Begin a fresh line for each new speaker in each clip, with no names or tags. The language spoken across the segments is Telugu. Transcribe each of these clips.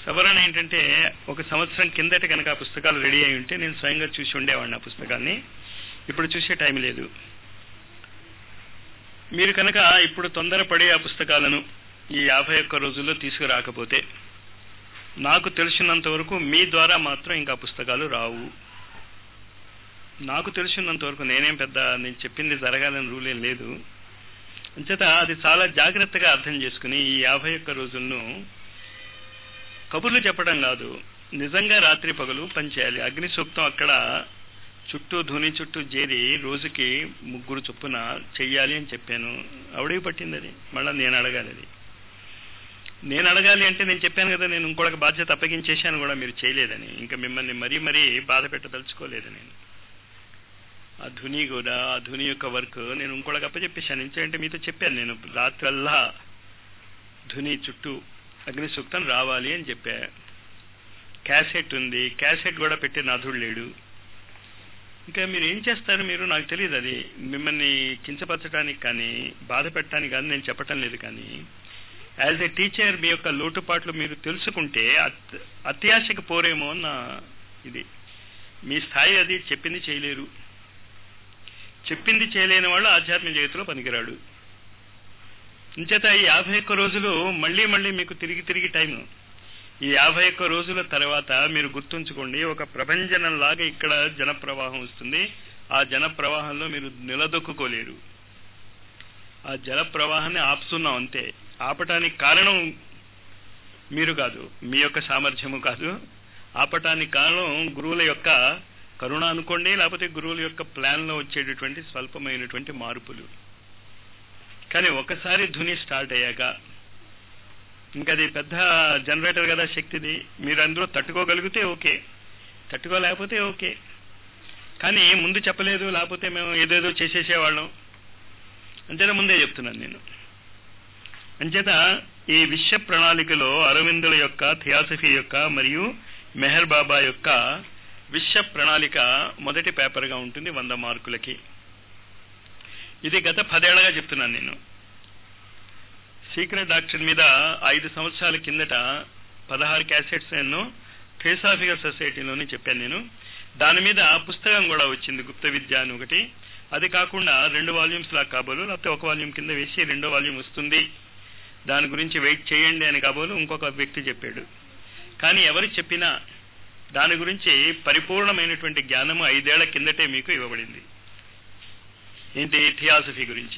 సవరణ ఏంటంటే ఒక సంవత్సరం కిందట కనుక ఆ పుస్తకాలు రెడీ అయి ఉంటే నేను స్వయంగా చూసి ఉండేవాడిని ఆ పుస్తకాన్ని ఇప్పుడు చూసే టైం లేదు మీరు కనుక ఇప్పుడు తొందరపడి ఆ పుస్తకాలను ఈ యాభై ఒక్క రోజుల్లో తీసుకురాకపోతే నాకు తెలిసినంత వరకు మీ ద్వారా మాత్రం ఇంకా పుస్తకాలు రావు నాకు తెలిసినంత వరకు నేనేం పెద్ద నేను చెప్పింది జరగాలని రూల్ ఏం లేదు అంచేత అది చాలా జాగ్రత్తగా అర్థం చేసుకుని ఈ యాభై ఒక్క రోజులను కబుర్లు చెప్పడం కాదు నిజంగా రాత్రి పగలు పనిచేయాలి అగ్ని సూక్తం అక్కడ చుట్టూ ధుని చుట్టూ చేరి రోజుకి ముగ్గురు చొప్పున చెయ్యాలి అని చెప్పాను ఆవిడకి పట్టింది అది మళ్ళీ నేను అడగాలి అది నేను అడగాలి అంటే నేను చెప్పాను కదా నేను ఇంకొక బాధ్యత అప్పగించేశాను కూడా మీరు చేయలేదని ఇంకా మిమ్మల్ని మరీ మరీ బాధ పెట్టదలుచుకోలేదు నేను ఆ ధుని కూడా ఆ ధుని యొక్క వర్క్ నేను ఇంకొకటి అప్పచెప్పేశాను ఎందుకంటే మీతో చెప్పాను నేను రాత్రల్లా ధుని చుట్టూ అగ్ని సూక్తం రావాలి అని చెప్పా క్యాసెట్ ఉంది క్యాసెట్ కూడా పెట్టే నాథుడు లేడు ఇంకా మీరు ఏం చేస్తారు మీరు నాకు తెలియదు అది మిమ్మల్ని కించపరచడానికి కానీ బాధ పెట్టడానికి కానీ నేను చెప్పటం లేదు కానీ యాజ్ ఎ టీచర్ మీ యొక్క లోటుపాట్లు మీరు తెలుసుకుంటే అత్- అత్యాశకి పోరేమో అన్న ఇది మీ స్థాయి అది చెప్పింది చేయలేరు చెప్పింది చేయలేని వాళ్ళు ఆధ్యాత్మిక జగత్తులో పనికిరాడు ఇంచేత ఈ యాభై ఒక్క రోజులు మళ్ళీ మళ్ళీ మీకు తిరిగి తిరిగి టైం ఈ యాభై ఒక్క రోజుల తర్వాత మీరు గుర్తుంచుకోండి ఒక ప్రభంజనం లాగా ఇక్కడ జన ప్రవాహం వస్తుంది ఆ జన ప్రవాహంలో మీరు నిలదొక్కుకోలేరు ఆ జల ప్రవాహాన్ని ఆపుతున్నాం అంతే ఆపటానికి కారణం మీరు కాదు మీ యొక్క సామర్థ్యము కాదు ఆపటానికి కారణం గురువుల యొక్క కరుణ అనుకోండి లేకపోతే గురువుల యొక్క ప్లాన్లో వచ్చేటటువంటి స్వల్పమైనటువంటి మార్పులు కానీ ఒకసారి ధుని స్టార్ట్ అయ్యాక ఇంకా అది పెద్ద జనరేటర్ కదా శక్తిది మీరు అందులో తట్టుకోగలిగితే ఓకే తట్టుకోలేకపోతే ఓకే కానీ ముందు చెప్పలేదు లేకపోతే మేము ఏదేదో చేసేసేవాళ్ళం అంతేనా ముందే చెప్తున్నాను నేను అంచేత ఈ విశ్వ ప్రణాళికలో అరవిందుల యొక్క థియాసఫీ యొక్క మరియు మెహర్ బాబా యొక్క విశ్వ ప్రణాళిక మొదటి పేపర్గా ఉంటుంది వంద మార్కులకి ఇది గత పదేళ్లగా చెప్తున్నాను నేను సీక్రెట్ డాక్టర్ మీద ఐదు సంవత్సరాల కిందట పదహారు క్యాసెట్స్ ఎన్నో థేసాఫికల్ సొసైటీలోనే చెప్పాను నేను దాని మీద పుస్తకం కూడా వచ్చింది గుప్త విద్య అని ఒకటి అది కాకుండా రెండు వాల్యూమ్స్ లా కాబోలు లేకపోతే ఒక వాల్యూమ్ కింద వేసి రెండో వాల్యూమ్ వస్తుంది దాని గురించి వెయిట్ చేయండి అని కాబోలు ఇంకొక వ్యక్తి చెప్పాడు కానీ ఎవరు చెప్పినా దాని గురించి పరిపూర్ణమైనటువంటి జ్ఞానము ఐదేళ్ల కిందటే మీకు ఇవ్వబడింది ఏంటి థియాసఫీ గురించి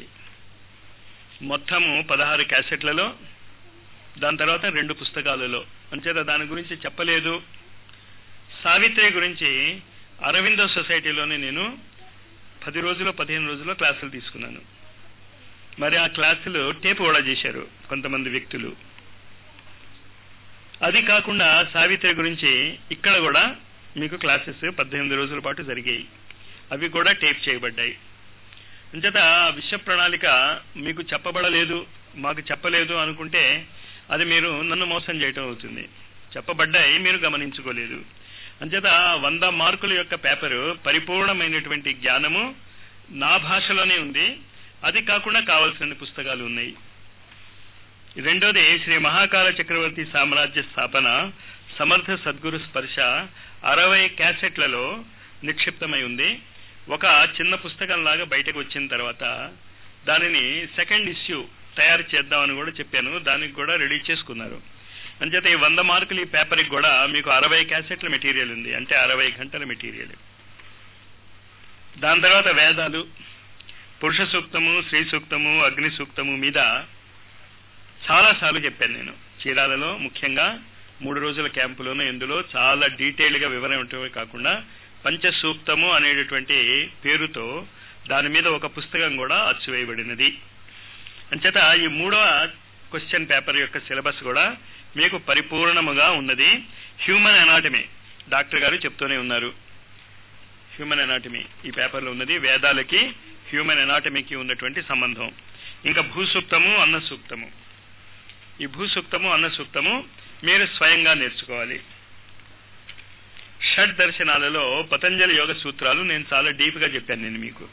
మొత్తము పదహారు క్యాసెట్లలో దాని తర్వాత రెండు పుస్తకాలలో అంచేత దాని గురించి చెప్పలేదు సావిత్రి గురించి అరవిందో సొసైటీలోనే నేను పది రోజులు పదిహేను రోజుల్లో క్లాసులు తీసుకున్నాను మరి ఆ క్లాసులు టేప్ కూడా చేశారు కొంతమంది వ్యక్తులు అది కాకుండా సావిత్రి గురించి ఇక్కడ కూడా మీకు క్లాసెస్ పద్దెనిమిది రోజుల పాటు జరిగాయి అవి కూడా టేప్ చేయబడ్డాయి అంచేత విశ్వ ప్రణాళిక మీకు చెప్పబడలేదు మాకు చెప్పలేదు అనుకుంటే అది మీరు నన్ను మోసం చేయటం అవుతుంది చెప్పబడ్డాయి మీరు గమనించుకోలేదు అంచేత వంద మార్కుల యొక్క పేపరు పరిపూర్ణమైనటువంటి జ్ఞానము నా భాషలోనే ఉంది అది కాకుండా కావలసిన పుస్తకాలు ఉన్నాయి రెండోది శ్రీ మహాకాల చక్రవర్తి సామ్రాజ్య స్థాపన సమర్థ సద్గురు స్పర్శ అరవై క్యాసెట్లలో నిక్షిప్తమై ఉంది ఒక చిన్న పుస్తకం లాగా బయటకు వచ్చిన తర్వాత దానిని సెకండ్ ఇష్యూ తయారు చేద్దామని కూడా చెప్పాను దానికి కూడా రెడీ చేసుకున్నారు అంచేత ఈ వంద మార్కులు ఈ పేపర్కి కూడా మీకు అరవై క్యాసెట్ల మెటీరియల్ ఉంది అంటే అరవై గంటల మెటీరియల్ దాని తర్వాత వేదాలు పురుష సూక్తము స్త్రీ సూక్తము అగ్ని సూక్తము మీద చాలాసార్లు చెప్పాను నేను చీరాలలో ముఖ్యంగా మూడు రోజుల క్యాంపులోనూ ఇందులో చాలా డీటెయిల్గా వివరణ ఉండటమే కాకుండా పంచసూక్తము అనేటటువంటి పేరుతో దాని మీద ఒక పుస్తకం కూడా అచ్చువేయబడినది అంచేత ఈ మూడవ క్వశ్చన్ పేపర్ యొక్క సిలబస్ కూడా మీకు పరిపూర్ణముగా ఉన్నది హ్యూమన్ అనాటమీ డాక్టర్ గారు చెప్తూనే ఉన్నారు హ్యూమన్ అనాటమీ ఈ పేపర్లో ఉన్నది వేదాలకి హ్యూమన్ అనాటమీకి ఉన్నటువంటి సంబంధం ఇంకా భూసూక్తము అన్న సూక్తము ఈ భూసూక్తము అన్న సూక్తము మీరు స్వయంగా నేర్చుకోవాలి షడ్ దర్శనాలలో పతంజలి యోగ సూత్రాలు నేను చాలా డీప్ గా చెప్పాను నేను మీకు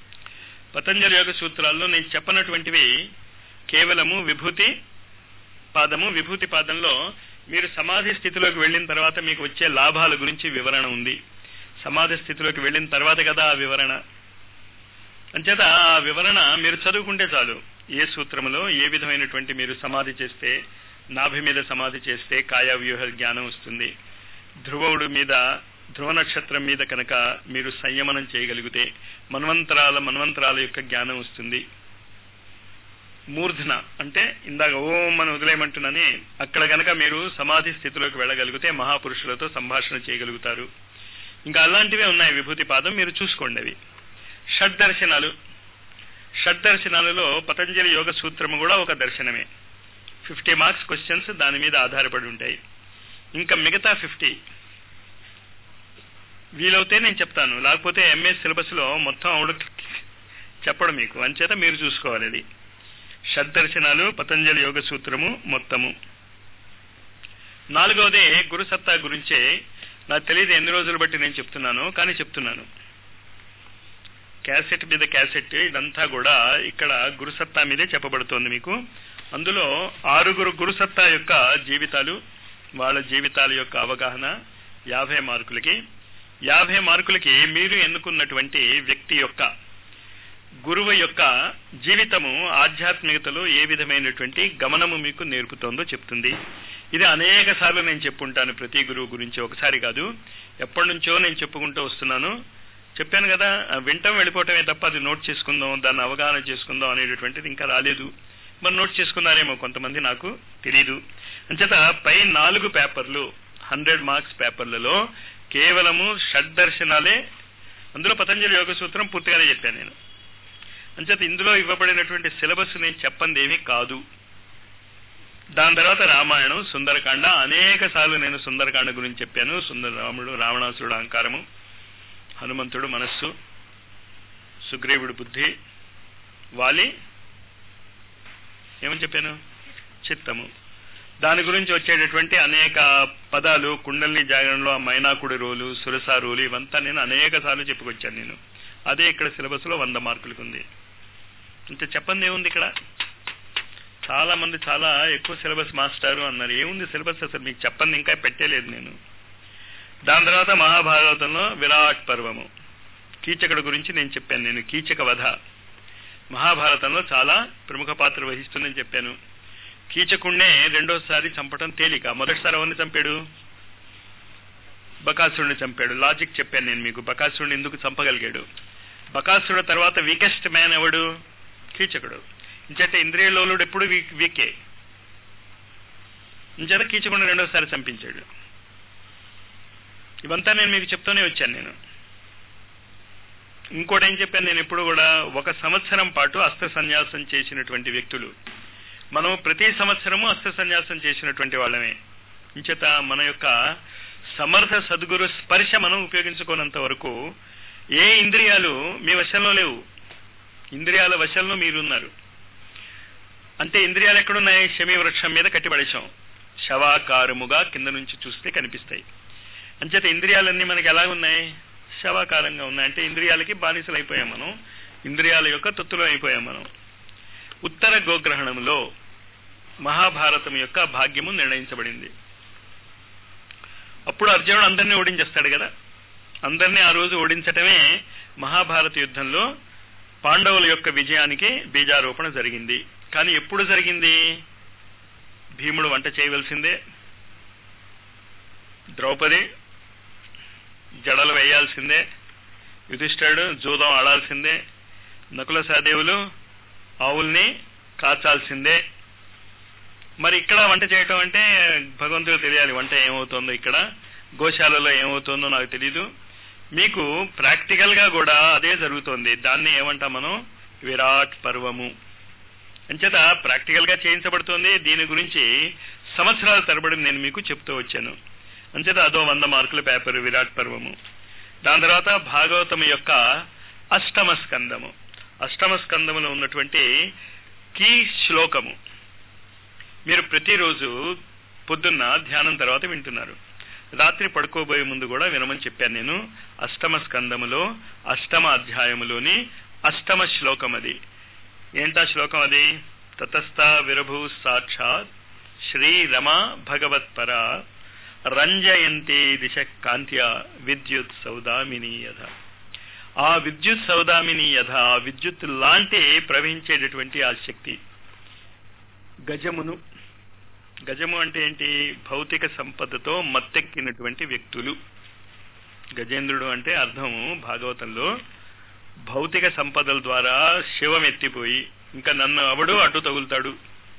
పతంజలి యోగ సూత్రాల్లో నేను చెప్పనటువంటివి కేవలము విభూతి పాదము విభూతి పాదంలో మీరు సమాధి స్థితిలోకి వెళ్ళిన తర్వాత మీకు వచ్చే లాభాల గురించి వివరణ ఉంది సమాధి స్థితిలోకి వెళ్ళిన తర్వాత కదా ఆ వివరణ అంచేత ఆ వివరణ మీరు చదువుకుంటే చాలు ఏ సూత్రములో ఏ విధమైనటువంటి మీరు సమాధి చేస్తే నాభి మీద సమాధి చేస్తే కాయా వ్యూహ జ్ఞానం వస్తుంది ధ్రువుడు మీద ధ్రువ నక్షత్రం మీద కనుక మీరు సంయమనం చేయగలిగితే మన్వంతరాల మన్వంతరాల యొక్క జ్ఞానం వస్తుంది మూర్ధన అంటే ఇందాక ఓం అని వదిలేయమంటున్నానే అక్కడ గనక మీరు సమాధి స్థితిలోకి వెళ్ళగలిగితే మహాపురుషులతో సంభాషణ చేయగలుగుతారు ఇంకా అలాంటివే ఉన్నాయి విభూతి పాదం మీరు చూసుకోండి అవి షడ్దర్శనాలు షడ్దర్శనాలలో పతంజలి యోగ సూత్రము కూడా ఒక దర్శనమే ఫిఫ్టీ మార్క్స్ క్వశ్చన్స్ దాని మీద ఆధారపడి ఉంటాయి ఇంకా మిగతా ఫిఫ్టీ వీలవుతే నేను చెప్తాను లేకపోతే ఎంఏ సిలబస్ లో మొత్తం అవుడు చెప్పడం మీకు అంచేత మీరు చూసుకోవాలి అది షడ్దర్శనాలు పతంజలి యోగ సూత్రము మొత్తము నాలుగవది గురుసత్తా గురించే నాకు తెలియదు ఎన్ని రోజులు బట్టి నేను చెప్తున్నాను కానీ చెప్తున్నాను క్యాసెట్ మీద క్యాసెట్ ఇదంతా కూడా ఇక్కడ గురుసత్తా మీదే చెప్పబడుతోంది మీకు అందులో ఆరుగురు గురుసత్తా యొక్క జీవితాలు వాళ్ళ జీవితాల యొక్క అవగాహన యాభై మార్కులకి యాభై మార్కులకి మీరు ఎన్నుకున్నటువంటి వ్యక్తి యొక్క గురువు యొక్క జీవితము ఆధ్యాత్మికతలో ఏ విధమైనటువంటి గమనము మీకు నేర్పుతోందో చెప్తుంది ఇది అనేక సార్లు నేను చెప్పుంటాను ప్రతి గురువు గురించి ఒకసారి కాదు ఎప్పటి నుంచో నేను చెప్పుకుంటూ వస్తున్నాను చెప్పాను కదా వింటం వెళ్ళిపోవటమే తప్ప అది నోట్ చేసుకుందాం దాన్ని అవగాహన చేసుకుందాం అనేటటువంటిది ఇంకా రాలేదు మరి నోట్ చేసుకున్నారేమో కొంతమంది నాకు తెలీదు అంచేత పై నాలుగు పేపర్లు హండ్రెడ్ మార్క్స్ పేపర్లలో కేవలము షడ్దర్శనాలే అందులో పతంజలి యోగ సూత్రం పూర్తిగానే చెప్పాను నేను అంచేత ఇందులో ఇవ్వబడినటువంటి సిలబస్ నేను చెప్పంది ఏమీ కాదు దాని తర్వాత రామాయణం సుందరకాండ అనేక సార్లు నేను సుందరకాండ గురించి చెప్పాను సుందర రాముడు రావణాసురుడు అహంకారము హనుమంతుడు మనస్సు సుగ్రీవుడు బుద్ధి వాలి ఏమని చెప్పాను చిత్తము దాని గురించి వచ్చేటటువంటి అనేక పదాలు కుండలిని జాగరణలో ఆ మైనాకుడి రోలు సురసా రోలు ఇవంతా నేను అనేక సార్లు చెప్పుకొచ్చాను నేను అదే ఇక్కడ సిలబస్ లో వంద మార్కులకు ఉంది ఇంత చెప్పండి ఏముంది ఇక్కడ చాలా మంది చాలా ఎక్కువ సిలబస్ మాస్టారు అన్నారు ఏముంది సిలబస్ అసలు మీకు చెప్పండి ఇంకా పెట్టలేదు నేను దాని తర్వాత మహాభారతంలో విరాట్ పర్వము కీచకుడు గురించి నేను చెప్పాను నేను కీచక వధ మహాభారతంలో చాలా ప్రముఖ పాత్ర వహిస్తుందని చెప్పాను కీచకుణ్ణే రెండోసారి చంపడం తేలిక మొదటిసారి ఎవరిని చంపాడు బకాసురుడిని చంపాడు లాజిక్ చెప్పాను నేను మీకు బకాసురుడిని ఎందుకు చంపగలిగాడు బకాసురుడు తర్వాత వీకెస్ట్ మ్యాన్ ఎవడు కీచకుడు ఇంచేత ఇంద్రియలోలుడు ఎప్పుడు వీకే ఇంచేత కీచకుడిని రెండోసారి చంపించాడు ఇవంతా నేను మీకు చెప్తూనే వచ్చాను నేను ఇంకోటి ఏం చెప్పాను నేను ఎప్పుడు కూడా ఒక సంవత్సరం పాటు అస్త్ర సన్యాసం చేసినటువంటి వ్యక్తులు మనం ప్రతి సంవత్సరము అస్త్ర సన్యాసం చేసినటువంటి వాళ్ళమే ఇంచేత మన యొక్క సమర్థ సద్గురు స్పర్శ మనం ఉపయోగించుకోనంత వరకు ఏ ఇంద్రియాలు మీ వశంలో లేవు ఇంద్రియాల వశంలో మీరున్నారు అంటే ఇంద్రియాలు ఎక్కడున్నాయి శమీ వృక్షం మీద కట్టిపడేశాం శవాకారముగా కింద నుంచి చూస్తే కనిపిస్తాయి అంచేత ఇంద్రియాలన్నీ మనకి ఎలా ఉన్నాయి శవాకారంగా ఉన్నాయి అంటే ఇంద్రియాలకి బానిసలు అయిపోయాం మనం ఇంద్రియాల యొక్క తొత్తులు అయిపోయాం మనం ఉత్తర గోగ్రహణంలో మహాభారతం యొక్క భాగ్యము నిర్ణయించబడింది అప్పుడు అర్జునుడు అందరినీ ఓడించేస్తాడు కదా అందరినీ ఆ రోజు ఓడించటమే మహాభారత యుద్ధంలో పాండవుల యొక్క విజయానికి బీజారోపణ జరిగింది కానీ ఎప్పుడు జరిగింది భీముడు వంట చేయవలసిందే ద్రౌపది జడలు వేయాల్సిందే యుధిష్ఠుడు జూదం ఆడాల్సిందే నకుల సహదేవులు ఆవుల్ని కాచాల్సిందే మరి ఇక్కడ వంట చేయటం అంటే భగవంతుడు తెలియాలి వంట ఏమవుతుందో ఇక్కడ గోశాలలో ఏమవుతుందో నాకు తెలీదు మీకు ప్రాక్టికల్ గా కూడా అదే జరుగుతోంది దాన్ని ఏమంటాం మనం విరాట్ పర్వము అంచేత ప్రాక్టికల్ గా చేయించబడుతోంది దీని గురించి సంవత్సరాల తరబడి నేను మీకు చెప్తూ వచ్చాను అంచేత అదో వంద మార్కుల పేపర్ విరాట్ పర్వము దాని తర్వాత భాగవతం యొక్క అష్టమ స్కందము అష్టమ స్కందములో ఉన్నటువంటి కీ శ్లోకము మీరు ప్రతిరోజు పొద్దున్న ధ్యానం తర్వాత వింటున్నారు రాత్రి పడుకోబోయే ముందు కూడా వినమని చెప్పాను నేను అష్టమ స్కందములో అష్టమ అధ్యాయములోని అష్టమ శ్లోకం అది ఏంటా శ్లోకం అది తతస్థ విరభు సాక్షాత్ శ్రీరమ భగవత్పర రంజయంతే దిశ కాంత్య విద్యుత్ సౌదామిని యథ ఆ విద్యుత్ సౌదామిని యథ ఆ విద్యుత్ లాంటి ప్రవహించేటటువంటి ఆ శక్తి గజమును గజము అంటే ఏంటి భౌతిక సంపదతో మత్తెక్కినటువంటి వ్యక్తులు గజేంద్రుడు అంటే అర్థం భాగవతంలో భౌతిక సంపదల ద్వారా శివం ఎత్తిపోయి ఇంకా నన్ను అవడు అడ్డు తగులుతాడు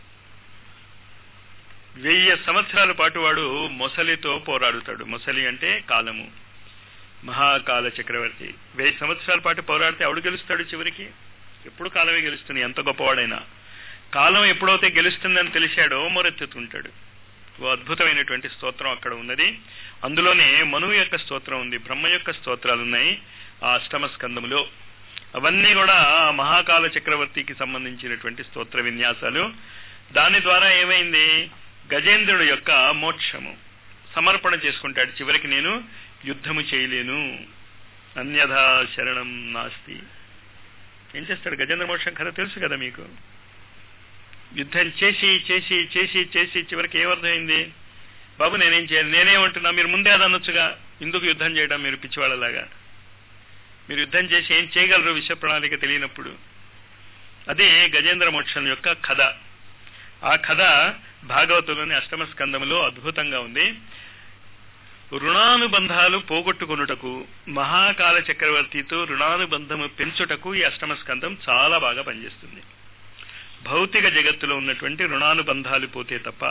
వెయ్యి సంవత్సరాల పాటు వాడు మొసలితో పోరాడుతాడు మొసలి అంటే కాలము మహాకాల చక్రవర్తి వెయ్యి సంవత్సరాల పాటు పోరాడితే ఎవడు గెలుస్తాడు చివరికి ఎప్పుడు కాలమే గెలుస్తుంది ఎంత గొప్పవాడైనా కాలం ఎప్పుడైతే గెలుస్తుందని తెలిసాడో మొరెత్తుతుంటాడు ఓ అద్భుతమైనటువంటి స్తోత్రం అక్కడ ఉన్నది అందులోనే మనువు యొక్క స్తోత్రం ఉంది బ్రహ్మ యొక్క స్తోత్రాలు ఉన్నాయి ఆ అష్టమ స్కందములో అవన్నీ కూడా మహాకాల చక్రవర్తికి సంబంధించినటువంటి స్తోత్ర విన్యాసాలు దాని ద్వారా ఏమైంది గజేంద్రుడు యొక్క మోక్షము సమర్పణ చేసుకుంటాడు చివరికి నేను యుద్ధము చేయలేను అన్యథా శరణం నాస్తి ఏం చేస్తాడు గజేంద్ర మోక్షం కథ తెలుసు కదా మీకు యుద్ధం చేసి చేసి చేసి చేసి చివరికి ఏమర్థమైంది బాబు నేనేం చేయాలి నేనేమంటున్నా మీరు ముందే అది అనొచ్చుగా ఎందుకు యుద్ధం చేయడం మీరు పిచ్చివాళ్ళలాగా మీరు యుద్ధం చేసి ఏం చేయగలరు విషయ ప్రణాళిక తెలియనప్పుడు అదే గజేంద్ర మోక్షం యొక్క కథ ఆ కథ భాగవతంలోని అష్టమ స్కందములో అద్భుతంగా ఉంది రుణానుబంధాలు పోగొట్టుకొనుటకు మహాకాల చక్రవర్తితో రుణానుబంధము పెంచుటకు ఈ అష్టమ స్కందం చాలా బాగా పనిచేస్తుంది భౌతిక జగత్తులో ఉన్నటువంటి రుణానుబంధాలు పోతే తప్ప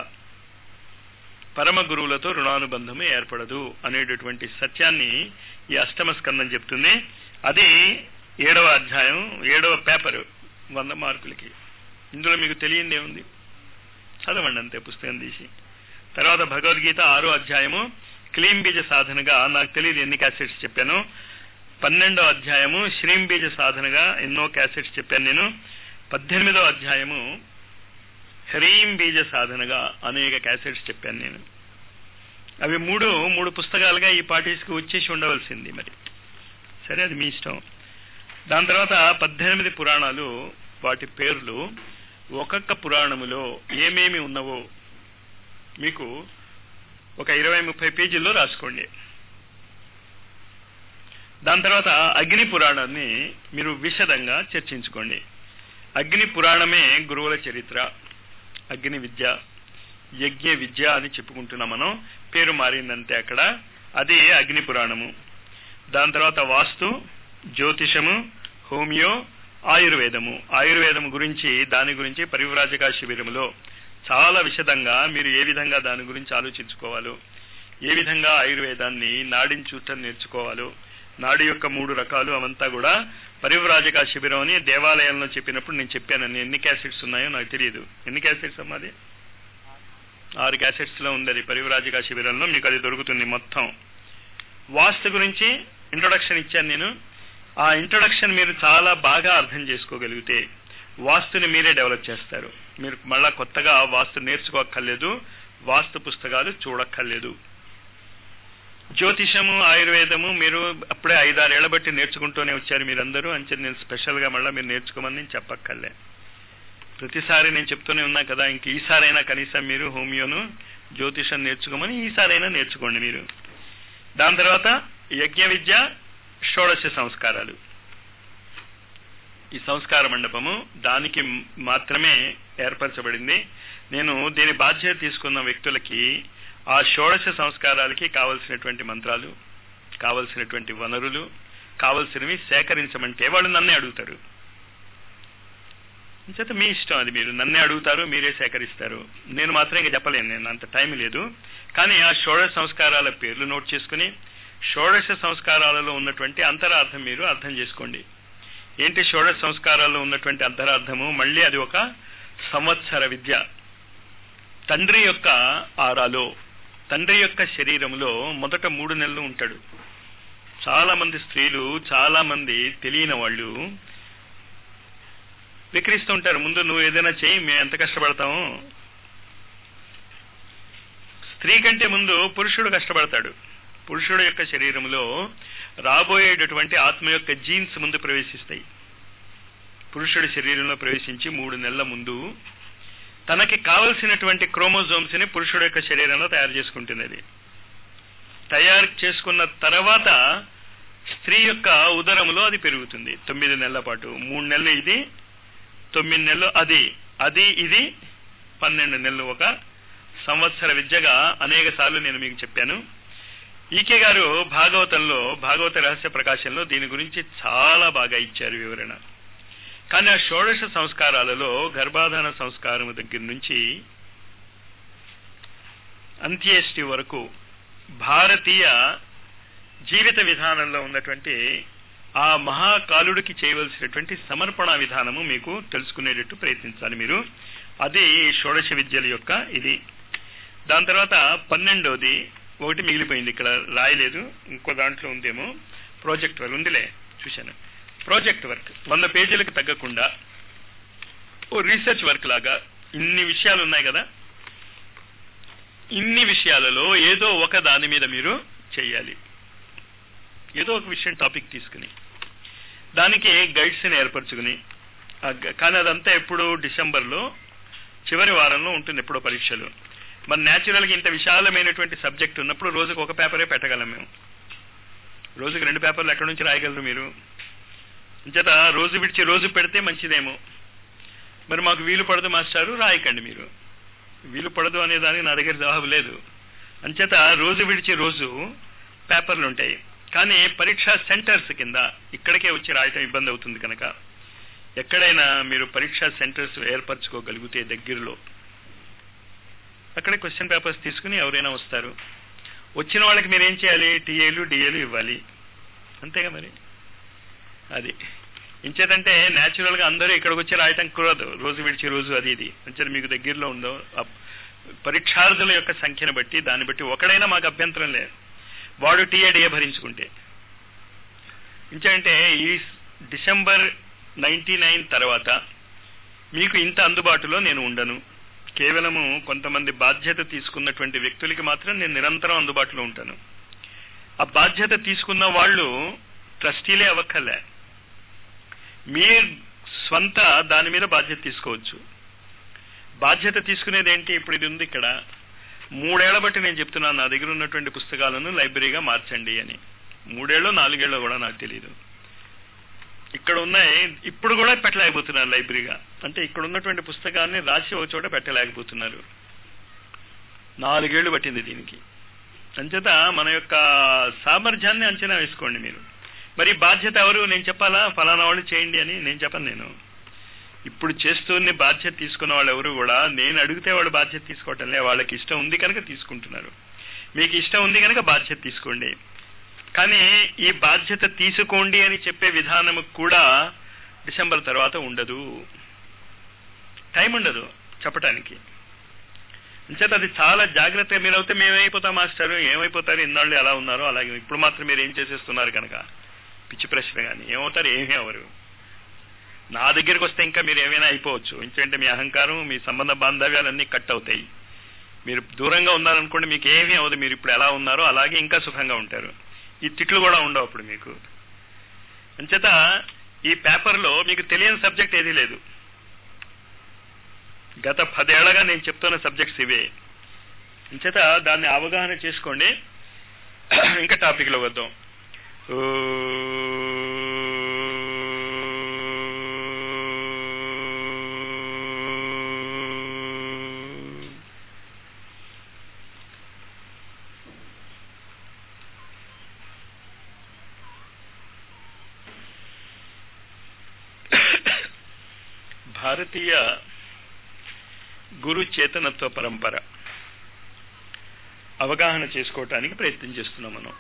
పరమ గురువులతో రుణానుబంధము ఏర్పడదు అనేటటువంటి సత్యాన్ని ఈ అష్టమ స్కందం చెప్తుంది అది ఏడవ అధ్యాయం ఏడవ పేపర్ వంద మార్కులకి ఇందులో మీకు తెలియందే ఉంది చదవండి అంతే పుస్తకం తీసి తర్వాత భగవద్గీత ఆరో అధ్యాయము క్లీం బీజ సాధనగా నాకు తెలియదు ఎన్ని క్యాసెట్స్ చెప్పాను పన్నెండో అధ్యాయము శ్రీం బీజ సాధనగా ఎన్నో క్యాసెట్స్ చెప్పాను నేను పద్దెనిమిదో అధ్యాయము హ్రీం బీజ సాధనగా అనేక క్యాసెట్స్ చెప్పాను నేను అవి మూడు మూడు పుస్తకాలుగా ఈ పార్టీస్కి వచ్చేసి ఉండవలసింది మరి సరే అది మీ ఇష్టం దాని తర్వాత పద్దెనిమిది పురాణాలు వాటి పేర్లు ఒక్కొక్క పురాణములో ఏమేమి ఉన్నవో మీకు ఒక ఇరవై ముప్పై పేజీల్లో రాసుకోండి దాని తర్వాత అగ్ని పురాణాన్ని మీరు విశదంగా చర్చించుకోండి అగ్ని పురాణమే గురువుల చరిత్ర అగ్ని విద్య యజ్ఞ విద్య అని చెప్పుకుంటున్నాం మనం పేరు మారిందంటే అక్కడ అది అగ్ని పురాణము దాని తర్వాత వాస్తు జ్యోతిషము హోమియో ఆయుర్వేదము ఆయుర్వేదము గురించి దాని గురించి పరివ్రాజక శిబిరములో చాలా విశదంగా మీరు ఏ విధంగా దాని గురించి ఆలోచించుకోవాలో ఏ విధంగా ఆయుర్వేదాన్ని నాడిని చూడటం నేర్చుకోవాలో నాడి యొక్క మూడు రకాలు అవంతా కూడా పరివ్రాజక శిబిరం అని దేవాలయంలో చెప్పినప్పుడు నేను చెప్పాను ఎన్ని క్యాసెట్స్ ఉన్నాయో నాకు తెలియదు ఎన్ని క్యాసెట్స్ అమ్మా అది ఆరు క్యాసెట్స్ లో ఉంది అది పరివ్రాజక శిబిరంలో మీకు అది దొరుకుతుంది మొత్తం వాస్తు గురించి ఇంట్రొడక్షన్ ఇచ్చాను నేను ఆ ఇంట్రొడక్షన్ మీరు చాలా బాగా అర్థం చేసుకోగలిగితే వాస్తుని మీరే డెవలప్ చేస్తారు మీరు మళ్ళా కొత్తగా వాస్తు నేర్చుకోక్కర్లేదు వాస్తు పుస్తకాలు చూడక్కర్లేదు జ్యోతిషము ఆయుర్వేదము మీరు అప్పుడే ఐదారేళ్ల బట్టి నేర్చుకుంటూనే వచ్చారు మీరందరూ అంచే నేను స్పెషల్గా మళ్ళీ మీరు నేర్చుకోమని నేను చెప్పక్కర్లే ప్రతిసారి నేను చెప్తూనే ఉన్నా కదా ఇంక ఈసారైనా కనీసం మీరు హోమియోను జ్యోతిషం నేర్చుకోమని ఈసారైనా నేర్చుకోండి మీరు దాని తర్వాత యజ్ఞ విద్య షోడశ సంస్కారాలు ఈ సంస్కార మండపము దానికి మాత్రమే ఏర్పరచబడింది నేను దీని బాధ్యత తీసుకున్న వ్యక్తులకి ఆ షోడశ సంస్కారాలకి కావలసినటువంటి మంత్రాలు కావలసినటువంటి వనరులు కావలసినవి సేకరించమంటే వాళ్ళు నన్నే అడుగుతారు చేత మీ ఇష్టం అది మీరు నన్నే అడుగుతారు మీరే సేకరిస్తారు నేను మాత్రం ఇంకా చెప్పలేను నేను అంత టైం లేదు కానీ ఆ షోడశ సంస్కారాల పేర్లు నోట్ చేసుకుని షోడశ సంస్కారాలలో ఉన్నటువంటి అంతరార్థం మీరు అర్థం చేసుకోండి ఏంటి షోడశ సంస్కారాల్లో ఉన్నటువంటి అంతరార్థము మళ్ళీ అది ఒక సంవత్సర విద్య తండ్రి యొక్క ఆరాలో తండ్రి యొక్క శరీరంలో మొదట మూడు నెలలు ఉంటాడు చాలా మంది స్త్రీలు చాలా మంది తెలియని వాళ్ళు విక్రిస్తూ ఉంటారు ముందు నువ్వు ఏదైనా చేయి మేము ఎంత కష్టపడతాము స్త్రీ కంటే ముందు పురుషుడు కష్టపడతాడు పురుషుడు యొక్క శరీరంలో రాబోయేటటువంటి ఆత్మ యొక్క జీన్స్ ముందు ప్రవేశిస్తాయి పురుషుడి శరీరంలో ప్రవేశించి మూడు నెలల ముందు తనకి కావలసినటువంటి క్రోమోజోమ్స్ ని పురుషుడు యొక్క శరీరంలో తయారు చేసుకుంటుంది అది తయారు చేసుకున్న తర్వాత స్త్రీ యొక్క ఉదరములో అది పెరుగుతుంది తొమ్మిది నెలల పాటు మూడు నెలలు ఇది తొమ్మిది నెలలు అది అది ఇది పన్నెండు నెలలు ఒక సంవత్సర విద్యగా అనేక సార్లు నేను మీకు చెప్పాను ఈకే గారు భాగవతంలో భాగవత రహస్య ప్రకాశంలో దీని గురించి చాలా బాగా ఇచ్చారు వివరణ కానీ ఆ షోడశ సంస్కారాలలో గర్భాధాన సంస్కారం దగ్గర నుంచి అంత్యేష్టి వరకు భారతీయ జీవిత విధానంలో ఉన్నటువంటి ఆ మహాకాలుడికి చేయవలసినటువంటి సమర్పణ విధానము మీకు తెలుసుకునేటట్టు ప్రయత్నించాలి మీరు అది షోడశ విద్యల యొక్క ఇది దాని తర్వాత పన్నెండోది ఒకటి మిగిలిపోయింది ఇక్కడ రాయలేదు ఇంకో దాంట్లో ఉందేమో ప్రాజెక్ట్ వర్క్ ఉందిలే చూశాను ప్రాజెక్ట్ వర్క్ వంద పేజీలకు తగ్గకుండా ఓ రీసెర్చ్ వర్క్ లాగా ఇన్ని విషయాలు ఉన్నాయి కదా ఇన్ని విషయాలలో ఏదో ఒక దాని మీద మీరు చెయ్యాలి ఏదో ఒక విషయం టాపిక్ తీసుకుని దానికి గైడ్స్ని ఏర్పరచుకుని ఆ గ- కానీ అదంతా ఎప్పుడు డిసెంబర్లో చివరి వారంలో ఉంటుంది ఎప్పుడో పరీక్షలు మన న్యాచురల్గా ఇంత విశాలమైనటువంటి సబ్జెక్ట్ ఉన్నప్పుడు రోజుకు ఒక పేపరే పెట్టగలం మేము రోజుకి రెండు పేపర్లు ఎక్కడి నుంచి రాయగలరు మీరు అంచేత రోజు విడిచి రోజు పెడితే మంచిదేమో మరి మాకు వీలు పడదు మాస్టారు రాయకండి మీరు వీలు పడదు అనే దానికి నా దగ్గర జవాబు లేదు అంచేత రోజు విడిచి రోజు పేపర్లు ఉంటాయి కానీ పరీక్షా సెంటర్స్ కింద ఇక్కడికే వచ్చి రాయటం ఇబ్బంది అవుతుంది కనుక ఎక్కడైనా మీరు పరీక్షా సెంటర్స్ ఏర్పరచుకోగలిగితే దగ్గరలో అక్కడే క్వశ్చన్ పేపర్స్ తీసుకుని ఎవరైనా వస్తారు వచ్చిన వాళ్ళకి మీరు ఏం చేయాలి టీఏలు డిఏలు ఇవ్వాలి అంతేగా మరి అది ఇంచేతంటే న్యాచురల్ గా అందరూ ఇక్కడికి వచ్చి రాయటం కుదరదు రోజు విడిచి రోజు అది ఇది అంచేత మీకు దగ్గరలో ఉందో ఆ పరీక్షార్థుల యొక్క సంఖ్యను బట్టి దాన్ని బట్టి ఒకడైనా మాకు అభ్యంతరం లేదు వాడు టీఏడిఏ భరించుకుంటే ఇంచేంటే ఈ డిసెంబర్ నైన్టీ నైన్ తర్వాత మీకు ఇంత అందుబాటులో నేను ఉండను కేవలము కొంతమంది బాధ్యత తీసుకున్నటువంటి వ్యక్తులకి మాత్రం నేను నిరంతరం అందుబాటులో ఉంటాను ఆ బాధ్యత తీసుకున్న వాళ్ళు ట్రస్టీలే అవ్వక్కర్లే మీ స్వంత దాని మీద బాధ్యత తీసుకోవచ్చు బాధ్యత తీసుకునేది ఏంటి ఇప్పుడు ఇది ఉంది ఇక్కడ మూడేళ్ల బట్టి నేను చెప్తున్నాను నా దగ్గర ఉన్నటువంటి పుస్తకాలను లైబ్రరీగా మార్చండి అని మూడేళ్ళు నాలుగేళ్ళు కూడా నాకు తెలియదు ఇక్కడ ఉన్నాయి ఇప్పుడు కూడా పెట్టలేకపోతున్నారు లైబ్రరీగా అంటే ఇక్కడ ఉన్నటువంటి పుస్తకాన్ని రాసి ఒక చోట పెట్టలేకపోతున్నారు నాలుగేళ్లు పట్టింది దీనికి అంచేత మన యొక్క సామర్థ్యాన్ని అంచనా వేసుకోండి మీరు మరి బాధ్యత ఎవరు నేను చెప్పాలా ఫలానా వాళ్ళు చేయండి అని నేను చెప్పను నేను ఇప్పుడు చేస్తూనే బాధ్యత తీసుకున్న వాళ్ళు ఎవరు కూడా నేను అడిగితే వాళ్ళు బాధ్యత తీసుకోవటం లే వాళ్ళకి ఇష్టం ఉంది కనుక తీసుకుంటున్నారు మీకు ఇష్టం ఉంది కనుక బాధ్యత తీసుకోండి కానీ ఈ బాధ్యత తీసుకోండి అని చెప్పే విధానము కూడా డిసెంబర్ తర్వాత ఉండదు టైం ఉండదు చెప్పటానికి అంచేత అది చాలా జాగ్రత్తగా మీరు అయితే మేమైపోతాం మాస్టర్ ఏమైపోతారు ఇన్నాళ్ళు ఎలా ఉన్నారో అలాగే ఇప్పుడు మాత్రం మీరు ఏం చేసేస్తున్నారు కనుక పిచ్చి ప్రశ్న కానీ ఏమవుతారు ఏమీ అవరు నా దగ్గరికి వస్తే ఇంకా మీరు ఏమైనా అయిపోవచ్చు ఎందుకంటే మీ అహంకారం మీ సంబంధ బాంధవ్యాలన్నీ కట్ అవుతాయి మీరు దూరంగా ఉన్నారనుకోండి మీకు ఏమీ అవ్వదు మీరు ఇప్పుడు ఎలా ఉన్నారో అలాగే ఇంకా సుఖంగా ఉంటారు ఈ తిట్లు కూడా ఉండవు అప్పుడు మీకు అంచేత ఈ పేపర్లో మీకు తెలియని సబ్జెక్ట్ ఏదీ లేదు గత పదేళ్లగా నేను చెప్తున్న సబ్జెక్ట్స్ ఇవే అంచేత దాన్ని అవగాహన చేసుకోండి ఇంకా టాపిక్లో వద్దాం భారతీయ గురు చేతనత్వ పరంపర అవగాహన చేసుకోవటానికి ప్రయత్నం చేస్తున్నాం మనం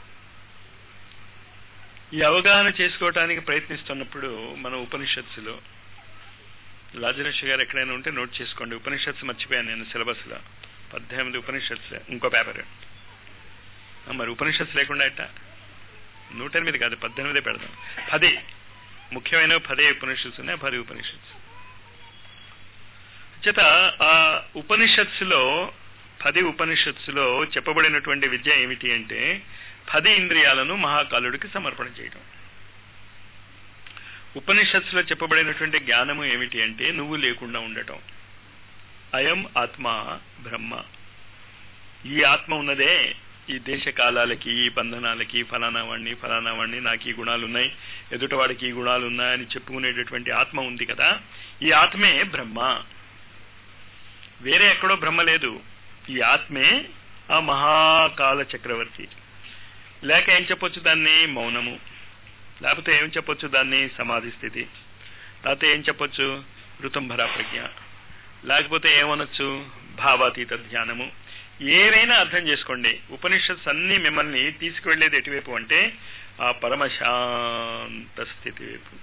ఈ అవగాహన చేసుకోవటానికి ప్రయత్నిస్తున్నప్పుడు మన ఉపనిషత్తులో రాజలక్ష్మి గారు ఎక్కడైనా ఉంటే నోట్ చేసుకోండి ఉపనిషత్స్ మర్చిపోయాను నేను సిలబస్లో పద్దెనిమిది ఉపనిషత్స్ ఇంకో పేపర్ మరి ఉపనిషత్స్ లేకుండా ఎట్టా నూట ఎనిమిది కాదు పద్దెనిమిదే పెడదాం పది ముఖ్యమైన పదే ఉపనిషత్స్ ఉన్నాయి పది ఉపనిషత్స్ చేత ఆ ఉపనిషత్స్ లో పది ఉపనిషత్స్ లో చెప్పబడినటువంటి విద్య ఏమిటి అంటే పది ఇంద్రియాలను మహాకాలుడికి సమర్పణ చేయడం ఉపనిషత్స్ లో చెప్పబడినటువంటి జ్ఞానము ఏమిటి అంటే నువ్వు లేకుండా ఉండటం అయం ఆత్మ బ్రహ్మ ఈ ఆత్మ ఉన్నదే ఈ దేశ కాలాలకి ఈ బంధనాలకి ఫలానా వాడిని ఫలానా వాడిని నాకు ఈ గుణాలు ఉన్నాయి ఎదుటవాడికి ఈ గుణాలు ఉన్నాయని చెప్పుకునేటటువంటి ఆత్మ ఉంది కదా ఈ ఆత్మే బ్రహ్మ వేరే ఎక్కడో బ్రహ్మ లేదు ఈ ఆత్మే ఆ మహాకాల చక్రవర్తి లేక ఏం చెప్పొచ్చు దాన్ని మౌనము లేకపోతే ఏం చెప్పొచ్చు దాన్ని సమాధి స్థితి లేకపోతే ఏం చెప్పొచ్చు ఋతంభర ప్రజ్ఞ లేకపోతే ఏమనొచ్చు భావాతీత ధ్యానము ఏవైనా అర్థం చేసుకోండి ఉపనిషత్స్ అన్ని మిమ్మల్ని తీసుకువెళ్లేది ఎటువైపు అంటే ఆ పరమశాంత స్థితి వైపు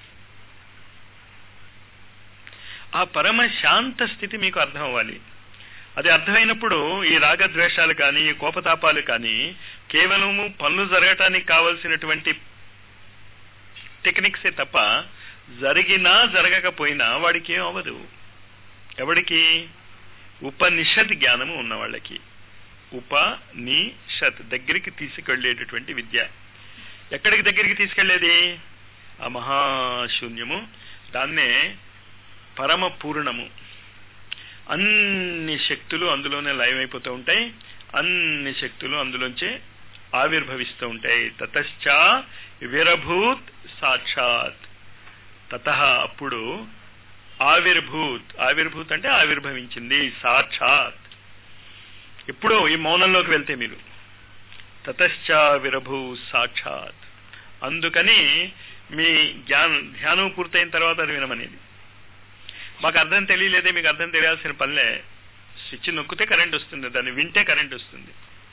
ఆ పరమశాంత స్థితి మీకు అర్థం అవ్వాలి అది అర్థమైనప్పుడు ఈ రాగద్వేషాలు కానీ ఈ కోపతాపాలు కానీ కేవలము పనులు జరగటానికి కావలసినటువంటి టెక్నిక్సే తప్ప జరిగినా జరగకపోయినా వాడికి ఏం అవ్వదు ఎవడికి ఉపనిషత్ జ్ఞానము ఉన్న వాళ్ళకి ఉపనిషత్ దగ్గరికి తీసుకెళ్లేటటువంటి విద్య ఎక్కడికి దగ్గరికి తీసుకెళ్లేది ఆ మహాశూన్యము దాన్నే పరమ పూర్ణము అన్ని శక్తులు అందులోనే లయమైపోతూ ఉంటాయి అన్ని శక్తులు అందులోంచే ఆవిర్భవిస్తూ ఉంటాయి తతశ్చ విరభూత్ సాక్షాత్ తత అప్పుడు ఆవిర్భూత్ ఆవిర్భూత్ అంటే ఆవిర్భవించింది సాక్షాత్ ఎప్పుడో ఈ మౌనంలోకి వెళ్తే మీరు తతశ్చ విరభూ సాక్షాత్ అందుకని మీ జ్ఞానం ధ్యానం పూర్తయిన తర్వాత అది వినమనేది మాకు అర్థం తెలియలేదే మీకు అర్థం తెలియాల్సిన పనిలే స్విచ్ నొక్కితే కరెంట్ వస్తుంది దాన్ని వింటే కరెంట్ వస్తుంది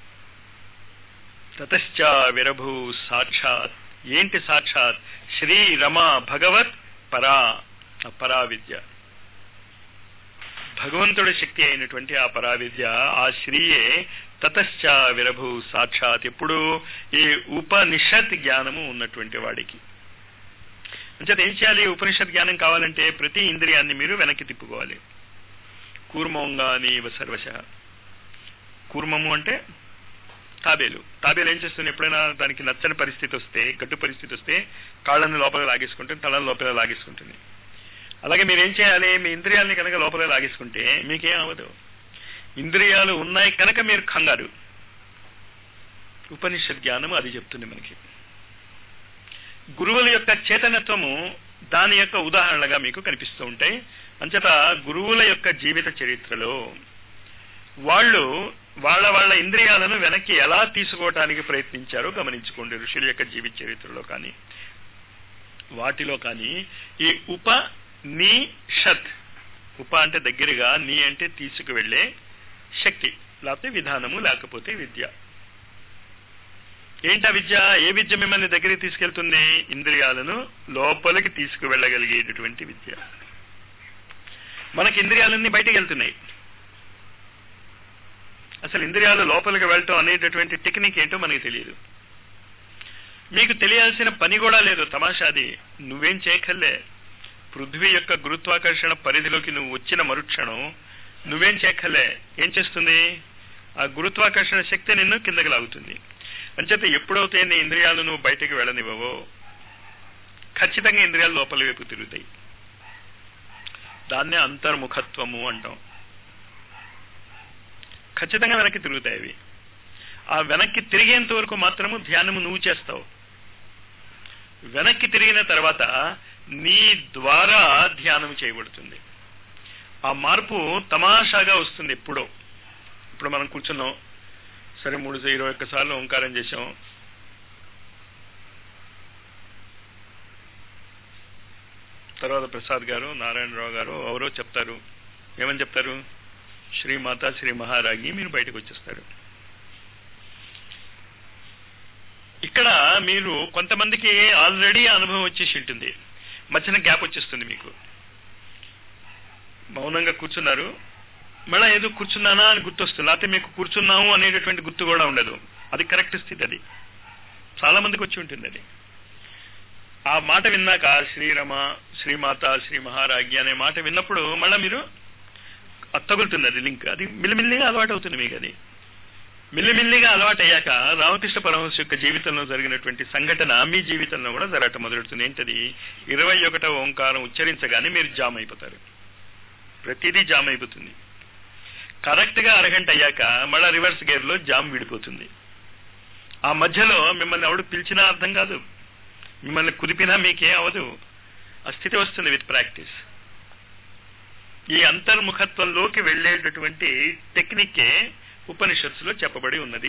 తతశ్చ విరభూ సాక్షాత్ ఏంటి సాక్షాత్ శ్రీ రమ భగవత్ పరా పరా విద్య భగవంతుడి శక్తి అయినటువంటి ఆ పరావిద్య ఆ శ్రీయే తతశ్చ విరభు సాక్షాత్ ఎప్పుడు ఈ ఉపనిషత్ జ్ఞానము ఉన్నటువంటి వాడికి అంచేత ఏం చేయాలి ఉపనిషత్ జ్ఞానం కావాలంటే ప్రతి ఇంద్రియాన్ని మీరు వెనక్కి తిప్పుకోవాలి కూర్మంగాని సర్వశ కూర్మము అంటే తాబేలు తాబేలు ఏం చేస్తుంది ఎప్పుడైనా దానికి నచ్చని పరిస్థితి వస్తే గట్టు పరిస్థితి వస్తే కాళ్ళని లోపల లాగేసుకుంటుంది తలని లోపల లాగేసుకుంటుంది అలాగే మీరేం చేయాలి మీ ఇంద్రియాలని కనుక లోపల లాగేసుకుంటే మీకేం అవ్వదు ఇంద్రియాలు ఉన్నాయి కనుక మీరు కంగారు ఉపనిషత్ జ్ఞానం అది చెప్తుంది మనకి గురువుల యొక్క చేతనత్వము దాని యొక్క ఉదాహరణగా మీకు కనిపిస్తూ ఉంటాయి అంచేత గురువుల యొక్క జీవిత చరిత్రలో వాళ్ళు వాళ్ళ వాళ్ళ ఇంద్రియాలను వెనక్కి ఎలా తీసుకోవటానికి ప్రయత్నించారో గమనించుకోండి ఋషుల యొక్క జీవిత చరిత్రలో కానీ వాటిలో కానీ ఈ ఉప నీ షత్ ఉప అంటే దగ్గరగా నీ అంటే తీసుకువెళ్లే శక్తి లేకపోతే విధానము లేకపోతే విద్య ఏంటా విద్య ఏ విద్య మిమ్మల్ని దగ్గరికి తీసుకెళ్తుంది ఇంద్రియాలను లోపలికి తీసుకువెళ్ళగలిగేటటువంటి విద్య మనకి ఇంద్రియాలన్నీ బయటికి వెళ్తున్నాయి అసలు ఇంద్రియాలు లోపలికి వెళ్ళటం అనేటటువంటి టెక్నిక్ ఏంటో మనకి తెలియదు మీకు తెలియాల్సిన పని కూడా లేదు తమాషాది నువ్వేం చేయక్కర్లే పృథ్వీ యొక్క గురుత్వాకర్షణ పరిధిలోకి నువ్వు వచ్చిన మరుక్షణం నువ్వేం చేయక్కర్లే ఏం చేస్తుంది ఆ గురుత్వాకర్షణ శక్తి నిన్ను కిందకి లాగుతుంది అంచేత ఎప్పుడైతే నీ ఇంద్రియాలు నువ్వు బయటికి వెళ్ళనివ్వవో ఖచ్చితంగా ఇంద్రియాలు లోపల వైపు తిరుగుతాయి దాన్నే అంతర్ముఖత్వము అంటాం ఖచ్చితంగా వెనక్కి తిరుగుతాయి అవి ఆ వెనక్కి తిరిగేంత వరకు మాత్రము ధ్యానము నువ్వు చేస్తావు వెనక్కి తిరిగిన తర్వాత నీ ద్వారా ధ్యానం చేయబడుతుంది ఆ మార్పు తమాషాగా వస్తుంది ఎప్పుడో ఇప్పుడు మనం కూర్చున్నాం సరే మూడు ఇరవై ఒక్క సార్లు ఓంకారం చేశాం తర్వాత ప్రసాద్ గారు నారాయణరావు గారు ఎవరో చెప్తారు ఏమని చెప్తారు శ్రీమాత శ్రీ మహారాగి మీరు బయటకు వచ్చేస్తారు ఇక్కడ మీరు కొంతమందికి ఆల్రెడీ అనుభవం వచ్చేసి ఉంటుంది మధ్యన గ్యాప్ వచ్చేస్తుంది మీకు మౌనంగా కూర్చున్నారు మళ్ళీ ఏదో కూర్చున్నానా అని గుర్తొస్తుంది లేకపోతే మీకు కూర్చున్నాము అనేటటువంటి గుర్తు కూడా ఉండదు అది కరెక్ట్ స్థితి అది చాలా మందికి వచ్చి ఉంటుంది అది ఆ మాట విన్నాక శ్రీరమ శ్రీమాత శ్రీ మహారాజ్ఞ అనే మాట విన్నప్పుడు మళ్ళీ మీరు తగులుతుంది అది లింక్ అది మిల్లిమిల్లిగా అలవాటు అవుతుంది మీకు అది మిల్లిమిల్లిగా అలవాటు అయ్యాక రామకృష్ణ పరమహంస యొక్క జీవితంలో జరిగినటువంటి సంఘటన మీ జీవితంలో కూడా జరగటం మొదలెడుతుంది ఏంటది ఇరవై ఒకటవ ఓంకారం ఉచ్చరించగానే మీరు జామ్ అయిపోతారు ప్రతిదీ జామ్ అయిపోతుంది కరెక్ట్ గా అరగంట అయ్యాక మళ్ళా రివర్స్ గేర్ లో జామ్ విడిపోతుంది ఆ మధ్యలో మిమ్మల్ని ఎవడు పిలిచినా అర్థం కాదు మిమ్మల్ని కుదిపినా మీకేం అవదు ఆ స్థితి వస్తుంది విత్ ప్రాక్టీస్ ఈ అంతర్ముఖత్వంలోకి వెళ్ళేటటువంటి టెక్నిక్కే ఉపనిషత్తులో చెప్పబడి ఉన్నది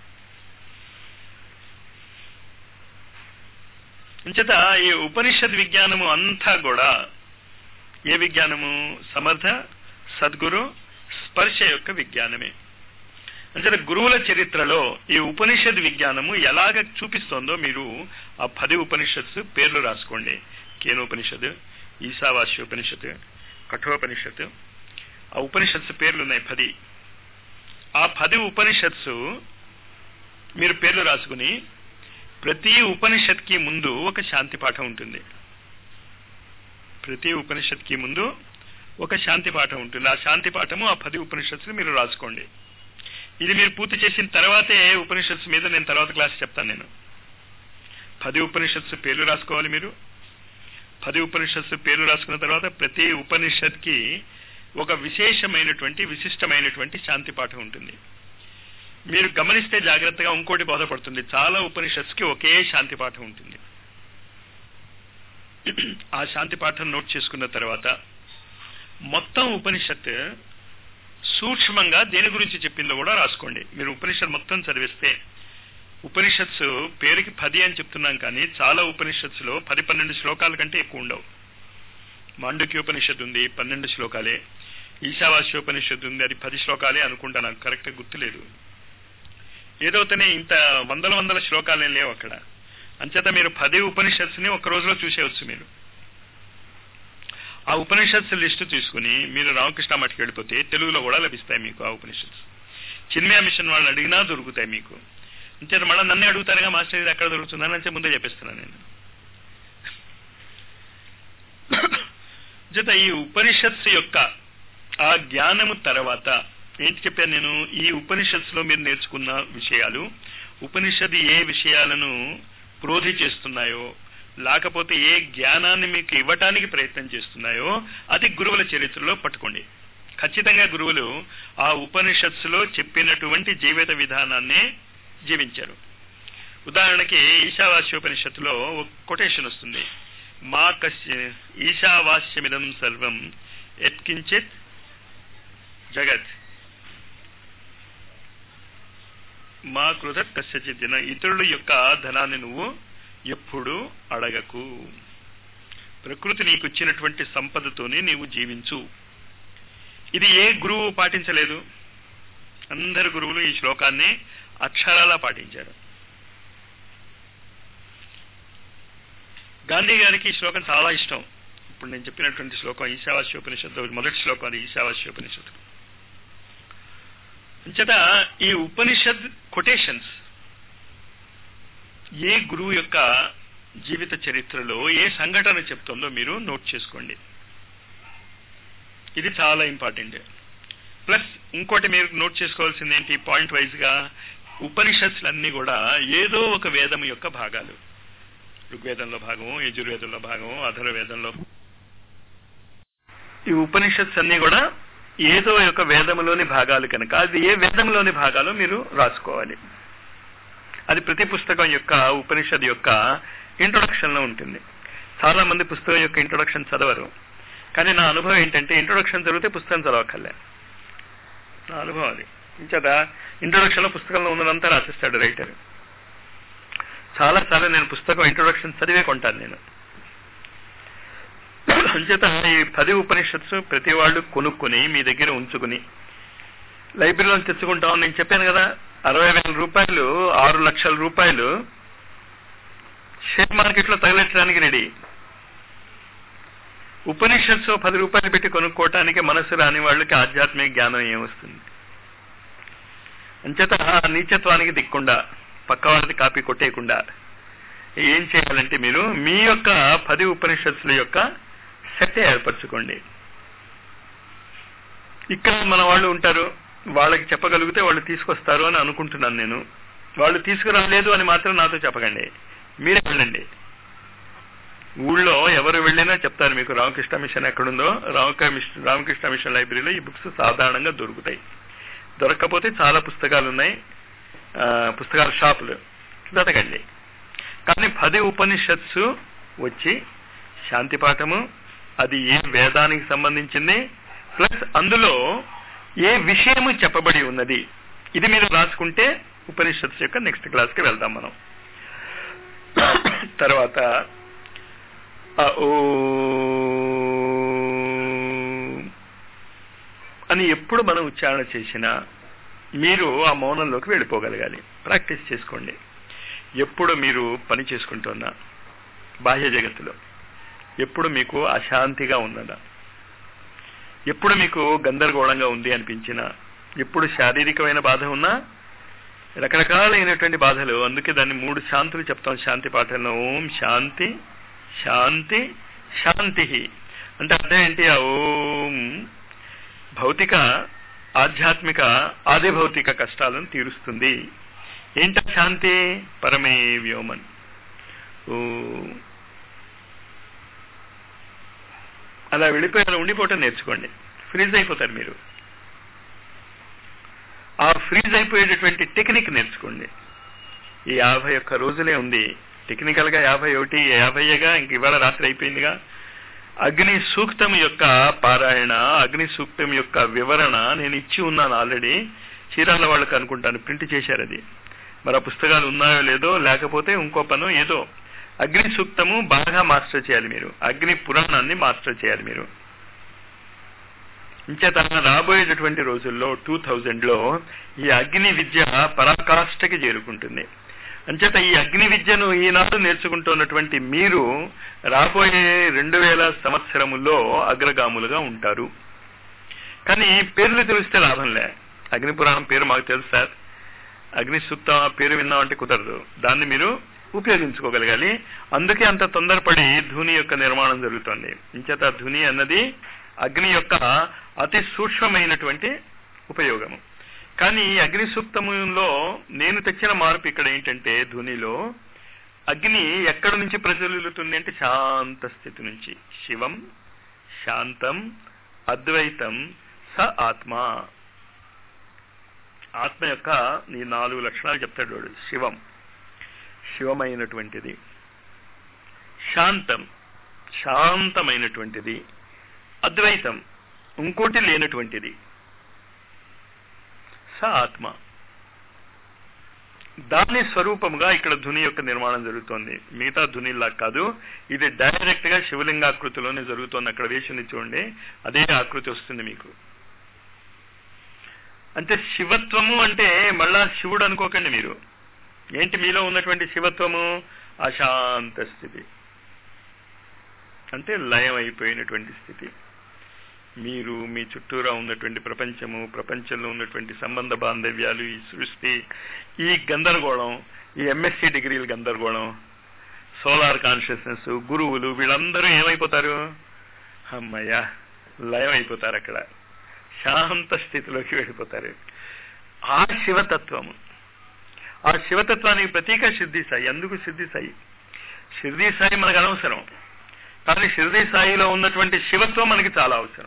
అంచేత ఈ ఉపనిషత్ విజ్ఞానము అంతా కూడా ఏ విజ్ఞానము సమర్థ సద్గురు స్పర్శ యొక్క విజ్ఞానమే అంటే గురువుల చరిత్రలో ఈ ఉపనిషత్ విజ్ఞానము ఎలాగ చూపిస్తోందో మీరు ఆ పది ఉపనిషత్తు పేర్లు రాసుకోండి కేనోపనిషత్ ఈశావాస్యోపనిషత్ కఠోపనిషత్ ఆ ఉపనిషత్తు పేర్లు ఉన్నాయి పది ఆ పది ఉపనిషత్సు మీరు పేర్లు రాసుకుని ప్రతి ఉపనిషత్కి ముందు ఒక శాంతి పాఠం ఉంటుంది ప్రతి ఉపనిషత్కి ముందు ఒక శాంతి పాఠం ఉంటుంది ఆ శాంతి పాఠము ఆ పది ఉపనిషత్తులు మీరు రాసుకోండి ఇది మీరు పూర్తి చేసిన తర్వాతే ఉపనిషత్సు మీద నేను తర్వాత క్లాస్ చెప్తాను నేను పది ఉపనిషత్సు పేర్లు రాసుకోవాలి మీరు పది ఉపనిషత్సు పేర్లు రాసుకున్న తర్వాత ప్రతి ఉపనిషత్కి ఒక విశేషమైనటువంటి విశిష్టమైనటువంటి శాంతి పాఠం ఉంటుంది మీరు గమనిస్తే జాగ్రత్తగా ఇంకోటి బోధపడుతుంది చాలా ఉపనిషత్స్కి ఒకే శాంతి పాఠం ఉంటుంది ఆ శాంతి పాఠం నోట్ చేసుకున్న తర్వాత మొత్తం ఉపనిషత్ సూక్ష్మంగా దేని గురించి చెప్పిందో కూడా రాసుకోండి మీరు ఉపనిషత్ మొత్తం చదివిస్తే ఉపనిషత్సు పేరుకి పది అని చెప్తున్నాం కానీ చాలా ఉపనిషత్తులో పది పన్నెండు శ్లోకాల కంటే ఎక్కువ ఉండవు మాండుక్యోపనిషత్ ఉంది పన్నెండు శ్లోకాలే ఈశావాస్యోపనిషత్తు ఉంది అది పది శ్లోకాలే అనుకుంటా నాకు కరెక్ట్గా గుర్తులేదు ఏదోతనే ఇంత వందల వందల శ్లోకాలేం లేవు అక్కడ అంచేత మీరు పది ఉపనిషత్తుని ఒక రోజులో చూసేవచ్చు మీరు ఆ ఉపనిషత్స్ లిస్టు తీసుకుని మీరు రామకృష్ణ మఠకి వెళ్ళిపోతే తెలుగులో కూడా లభిస్తాయి మీకు ఆ ఉపనిషత్స్ చిన్మయ మిషన్ వాళ్ళని అడిగినా దొరుకుతాయి మీకు అంచేత మళ్ళీ నన్నే అడుగుతారుగా మాస్టర్ ఇది ఎక్కడ దొరుకుతుందని అంటే ముందే చెప్పిస్తున్నాను నేను జత ఈ ఉపనిషత్స్ యొక్క ఆ జ్ఞానము తర్వాత ఏంటి చెప్పాను నేను ఈ ఉపనిషత్స్ లో మీరు నేర్చుకున్న విషయాలు ఉపనిషత్ ఏ విషయాలను ప్రోధి చేస్తున్నాయో లేకపోతే ఏ జ్ఞానాన్ని మీకు ఇవ్వటానికి ప్రయత్నం చేస్తున్నాయో అది గురువుల చరిత్రలో పట్టుకోండి ఖచ్చితంగా గురువులు ఆ ఉపనిషత్సులో చెప్పినటువంటి జీవిత విధానాన్నే జీవించారు ఉదాహరణకి ఈశావాస్యోపనిషత్తులో ఒక కొటేషన్ వస్తుంది మా కశ్య ఈశావాస్యమిదం సర్వం ఎత్కించిత్ జగత్ మా కృత కశ్యచిత్ ఇతరుల యొక్క ధనాన్ని నువ్వు ఎప్పుడు అడగకు ప్రకృతి నీకు ఇచ్చినటువంటి సంపదతోనే నీవు జీవించు ఇది ఏ గురువు పాటించలేదు అందరు గురువులు ఈ శ్లోకాన్ని అక్షరాలా పాటించారు గాంధీ గారికి ఈ శ్లోకం చాలా ఇష్టం ఇప్పుడు నేను చెప్పినటువంటి శ్లోకం ఈశావాస్యోపనిషత్తు మొదటి శ్లోకం అది ఈశావాస్యోపనిషత్తు అంచేత ఈ ఉపనిషద్ కొటేషన్స్ ఏ గురువు యొక్క జీవిత చరిత్రలో ఏ సంఘటన చెప్తుందో మీరు నోట్ చేసుకోండి ఇది చాలా ఇంపార్టెంట్ ప్లస్ ఇంకోటి మీరు నోట్ చేసుకోవాల్సింది ఏంటి పాయింట్ వైజ్ గా ఉపనిషత్తులన్నీ కూడా ఏదో ఒక వేదం యొక్క భాగాలు ఋగ్వేదంలో భాగం యజుర్వేదంలో భాగం అధర్వేదంలో ఈ ఉపనిషత్స్ అన్ని కూడా ఏదో ఒక వేదములోని భాగాలు కనుక అది ఏ వేదంలోని భాగాలు మీరు రాసుకోవాలి అది ప్రతి పుస్తకం యొక్క ఉపనిషద్ యొక్క ఇంట్రొడక్షన్ లో ఉంటుంది చాలా మంది పుస్తకం యొక్క ఇంట్రొడక్షన్ చదవరు కానీ నా అనుభవం ఏంటంటే ఇంట్రొడక్షన్ చదివితే పుస్తకం చదవక్కర్లే నా అనుభవం అది ఇంచేత ఇంట్రొడక్షన్ లో పుస్తకంలో ఉన్నదంతా రాసిస్తాడు రైటర్ చాలా సార్లు నేను పుస్తకం ఇంట్రొడక్షన్ చదివే కొంటాను నేను అంచేత ఈ పది ఉపనిషత్సు ప్రతి వాళ్ళు కొనుక్కుని మీ దగ్గర ఉంచుకుని లైబ్రరీలో తెచ్చుకుంటాం నేను చెప్పాను కదా అరవై వేల రూపాయలు ఆరు లక్షల రూపాయలు షేర్ మార్కెట్ లో తగిలించడానికి రెడీ ఉపనిషత్సు పది రూపాయలు పెట్టి కొనుక్కోవటానికి మనసు రాని వాళ్ళకి ఆధ్యాత్మిక జ్ఞానం ఏమొస్తుంది అంచేత ఆ నీచత్వానికి దిక్కుండా పక్క వాళ్ళది కాపీ కొట్టేయకుండా ఏం చేయాలంటే మీరు మీ యొక్క పది ఉపనిషత్తుల యొక్క సెట్ ఏర్పరచుకోండి ఇక్కడ మన వాళ్ళు ఉంటారు వాళ్ళకి చెప్పగలిగితే వాళ్ళు తీసుకొస్తారు అని అనుకుంటున్నాను నేను వాళ్ళు తీసుకురాలేదు అని మాత్రం నాతో చెప్పకండి మీరే వెళ్ళండి ఊళ్ళో ఎవరు వెళ్ళినా చెప్తారు మీకు రామకృష్ణ మిషన్ ఎక్కడుందో రామకృష్ణ రామకృష్ణ మిషన్ లైబ్రరీలో ఈ బుక్స్ సాధారణంగా దొరుకుతాయి దొరకకపోతే చాలా పుస్తకాలు ఉన్నాయి ఆ, పుస్తకాల షాపులు వెతకండి కానీ పది ఉపనిషత్సు వచ్చి శాంతి పాఠము అది ఏ వేదానికి సంబంధించింది ప్లస్ అందులో ఏ విషయము చెప్పబడి ఉన్నది ఇది మీరు రాసుకుంటే ఉపనిషత్సు యొక్క నెక్స్ట్ క్లాస్కి వెళ్దాం మనం తర్వాత అ ఓ అని ఎప్పుడు మనం ఉచ్చారణ చేసినా మీరు ఆ మౌనంలోకి వెళ్ళిపోగలగాలి ప్రాక్టీస్ చేసుకోండి ఎప్పుడు మీరు పని చేసుకుంటున్నా బాహ్య జగత్తులో ఎప్పుడు మీకు అశాంతిగా ఉన్నదా ఎప్పుడు మీకు గందరగోళంగా ఉంది అనిపించినా ఎప్పుడు శారీరకమైన బాధ ఉన్నా రకరకాలైనటువంటి బాధలు అందుకే దాన్ని మూడు శాంతులు చెప్తాం శాంతి పాఠంలో ఓం శాంతి శాంతి శాంతి అంటే అర్థం ఏంటి ఆ ఓం భౌతిక ఆధ్యాత్మిక ఆది భౌతిక కష్టాలను తీరుస్తుంది ఏంట శాంతి పరమే వ్యోమన్ ఓ అలా వెళ్ళిపోయి అలా ఉండిపోవటం నేర్చుకోండి ఫ్రీజ్ అయిపోతారు మీరు ఆ ఫ్రీజ్ అయిపోయేటటువంటి టెక్నిక్ నేర్చుకోండి ఈ యాభై ఒక్క రోజులే ఉంది టెక్నికల్ గా యాభై ఒకటి యాభైగా ఇంక ఇవాళ రాత్రి అయిపోయిందిగా అగ్ని సూక్తం యొక్క పారాయణ అగ్ని సూక్తం యొక్క వివరణ నేను ఇచ్చి ఉన్నాను ఆల్రెడీ చీరాల వాళ్ళకి అనుకుంటాను ప్రింట్ చేశారు అది మరి ఆ పుస్తకాలు ఉన్నాయో లేదో లేకపోతే ఇంకో పను ఏదో అగ్ని సూక్తము బాగా మాస్టర్ చేయాలి మీరు అగ్ని పురాణాన్ని మాస్టర్ చేయాలి మీరు ఇంచేత రాబోయేటటువంటి రోజుల్లో టూ థౌజండ్ లో ఈ అగ్ని విద్య పరాకాష్ఠకి చేరుకుంటుంది అంచేత ఈ అగ్ని విద్యను ఈనాడు నేర్చుకుంటున్నటువంటి మీరు రాబోయే రెండు వేల సంవత్సరములో అగ్రగాములుగా ఉంటారు కానీ పేర్లు తెలిస్తే లాభంలే అగ్ని పురాణం పేరు మాకు తెలుసు సార్ అగ్ని సూక్త పేరు విన్నామంటే కుదరదు దాన్ని మీరు ఉపయోగించుకోగలగాలి అందుకే అంత తొందరపడి ధుని యొక్క నిర్మాణం జరుగుతోంది ఇంచేత ధుని అన్నది అగ్ని యొక్క అతి సూక్ష్మమైనటువంటి ఉపయోగము కానీ ఈ అగ్ని సూక్తములో నేను తెచ్చిన మార్పు ఇక్కడ ఏంటంటే ధునిలో అగ్ని ఎక్కడి నుంచి ప్రజ్వలిల్లుతుంది అంటే శాంత స్థితి నుంచి శివం శాంతం అద్వైతం స ఆత్మ ఆత్మ యొక్క ఈ నాలుగు లక్షణాలు చెప్తాడు వాడు శివం శివమైనటువంటిది శాంతం శాంతమైనటువంటిది అద్వైతం ఇంకోటి లేనటువంటిది స ఆత్మ దాని స్వరూపముగా ఇక్కడ ధుని యొక్క నిర్మాణం జరుగుతోంది మిగతా ధునిలా కాదు ఇది డైరెక్ట్ గా శివలింగాకృతిలోనే జరుగుతోంది అక్కడ వేసింది చూడండి అదే ఆకృతి వస్తుంది మీకు అంటే శివత్వము అంటే మళ్ళా శివుడు అనుకోకండి మీరు ఏంటి మీలో ఉన్నటువంటి శివత్వము అశాంత స్థితి అంటే లయం అయిపోయినటువంటి స్థితి మీరు మీ చుట్టూరా ఉన్నటువంటి ప్రపంచము ప్రపంచంలో ఉన్నటువంటి సంబంధ బాంధవ్యాలు ఈ సృష్టి ఈ గందరగోళం ఈ ఎంఎస్సి డిగ్రీల గందరగోళం సోలార్ కాన్షియస్నెస్ గురువులు వీళ్ళందరూ ఏమైపోతారు అమ్మయ్యా లయం అయిపోతారు అక్కడ శాంత స్థితిలోకి వెళ్ళిపోతారు ఆ శివతత్వము ఆ శివతత్వానికి ప్రతీక సిద్ధి సాయి ఎందుకు సిద్ధి సాయి షిర్దీ సాయి మనకు అనవసరం కానీ షిర్దీ సాయిలో ఉన్నటువంటి శివత్వం మనకి చాలా అవసరం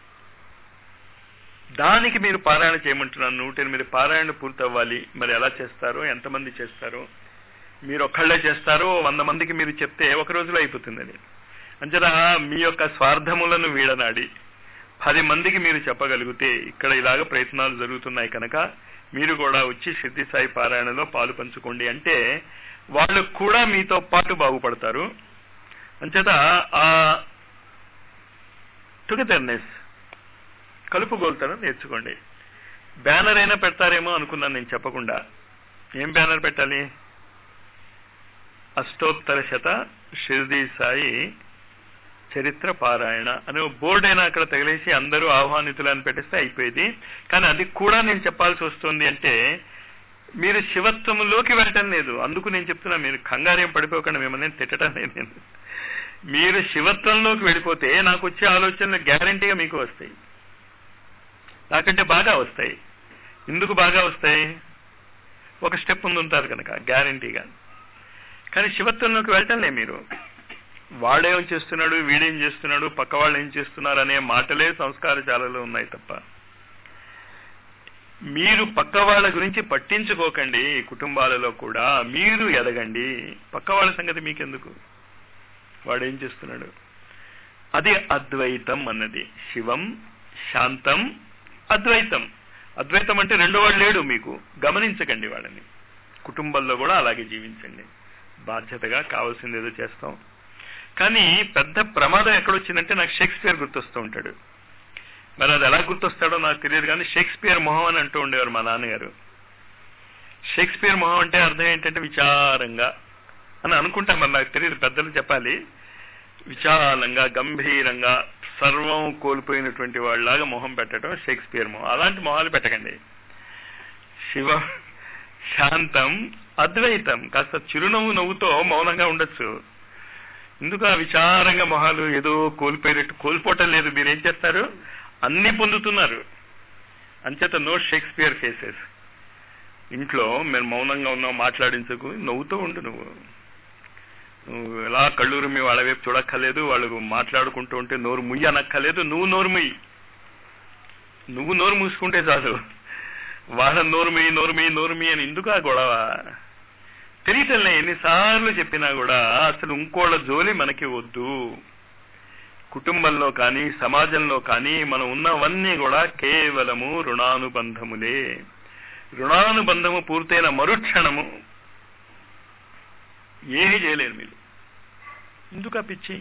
దానికి మీరు పారాయణ చేయమంటున్నాను నూట ఎనిమిది పారాయణ పూర్తి అవ్వాలి మరి ఎలా చేస్తారో ఎంతమంది చేస్తారో మీరు ఒక్కళ్ళే చేస్తారో వంద మందికి మీరు చెప్తే ఒక రోజులో అయిపోతుంది అది అంచేత మీ యొక్క స్వార్థములను వీడనాడి పది మందికి మీరు చెప్పగలిగితే ఇక్కడ ఇలాగ ప్రయత్నాలు జరుగుతున్నాయి కనుక మీరు కూడా వచ్చి సిద్ధి సాయి పారాయణలో పాలు పంచుకోండి అంటే వాళ్ళు కూడా మీతో పాటు బాగుపడతారు అంచేత ఆ టుగెదర్నెస్ కలుపుగోలుతనం నేర్చుకోండి బ్యానర్ అయినా పెడతారేమో అనుకున్నాను నేను చెప్పకుండా ఏం బ్యానర్ పెట్టాలి అష్టోత్తర శత షిర్దీ సాయి చరిత్ర పారాయణ అనే బోర్డు అయినా అక్కడ తగిలేసి అందరూ ఆహ్వానితులు అని పెట్టేస్తే అయిపోయేది కానీ అది కూడా నేను చెప్పాల్సి వస్తుంది అంటే మీరు శివత్వంలోకి వెళ్ళటం లేదు అందుకు నేను చెప్తున్నా మీరు కంగారేం పడిపోకుండా మిమ్మల్ని తిట్టడం లేదు నేను మీరు శివత్వంలోకి వెళ్ళిపోతే నాకు వచ్చే ఆలోచనలు గ్యారంటీగా మీకు వస్తాయి నాకంటే బాగా వస్తాయి ఎందుకు బాగా వస్తాయి ఒక స్టెప్ ముందు ఉంటారు కనుక గ్యారంటీగా కానీ శివత్వంలోకి వెళ్ళటంలే మీరు వాడేం చేస్తున్నాడు వీడేం చేస్తున్నాడు పక్క వాళ్ళు ఏం చేస్తున్నారు అనే మాటలే సంస్కారశాలలో ఉన్నాయి తప్ప మీరు పక్క వాళ్ళ గురించి పట్టించుకోకండి కుటుంబాలలో కూడా మీరు ఎదగండి పక్క వాళ్ళ సంగతి మీకెందుకు వాడేం చేస్తున్నాడు అది అద్వైతం అన్నది శివం శాంతం అద్వైతం అద్వైతం అంటే రెండో వాడు లేడు మీకు గమనించకండి వాళ్ళని కుటుంబంలో కూడా అలాగే జీవించండి బాధ్యతగా కావాల్సింది ఏదో చేస్తాం కానీ పెద్ద ప్రమాదం ఎక్కడొచ్చిందంటే నాకు షేక్స్పియర్ గుర్తొస్తూ ఉంటాడు మరి అది ఎలా గుర్తొస్తాడో నాకు తెలియదు కానీ షేక్స్పియర్ మొహం అని అంటూ ఉండేవారు మా నాన్నగారు షేక్స్పియర్ మొహం అంటే అర్థం ఏంటంటే విచారంగా అని అనుకుంటాం మరి నాకు తెలియదు పెద్దలు చెప్పాలి విశాలంగా గంభీరంగా సర్వం కోల్పోయినటువంటి వాళ్ళలాగా మొహం పెట్టడం షేక్స్పియర్ మొహం అలాంటి మొహాలు పెట్టకండి శివ శాంతం అద్వైతం కాస్త చిరునవ్వు నవ్వుతో మౌనంగా ఉండొచ్చు ఎందుకు ఆ విచారంగా మొహాలు ఏదో కోల్పోయినట్టు కోల్పోవటం లేదు మీరేం చేస్తారు అన్ని పొందుతున్నారు అంచేత నో షేక్స్పియర్ ఫేసెస్ ఇంట్లో మేము మౌనంగా ఉన్నాం మాట్లాడించకు నవ్వుతూ ఉండు నువ్వు నువ్వు ఎలా కళ్ళూరు మీ వాళ్ళ వైపు చూడక్కర్లేదు వాళ్ళు మాట్లాడుకుంటూ ఉంటే నోరు ముయ్యి అనక్కర్లేదు నువ్వు నోరు ముయ్యి నువ్వు నోరు మూసుకుంటే చాలు వాళ్ళ నోరు ముయ్యి నోరు ముయ్యి నోరు ముయ్యి అని ఎందుకు ఆ గొడవ తెలియటంలే ఎన్నిసార్లు చెప్పినా కూడా అసలు ఇంకోళ్ళ జోలి మనకి వద్దు కుటుంబంలో కానీ సమాజంలో కానీ మనం ఉన్నవన్నీ కూడా కేవలము రుణానుబంధములే రుణానుబంధము పూర్తయిన మరుక్షణము ఏమీ చేయలేరు మీరు ఎందుకు ఆ పిచ్చి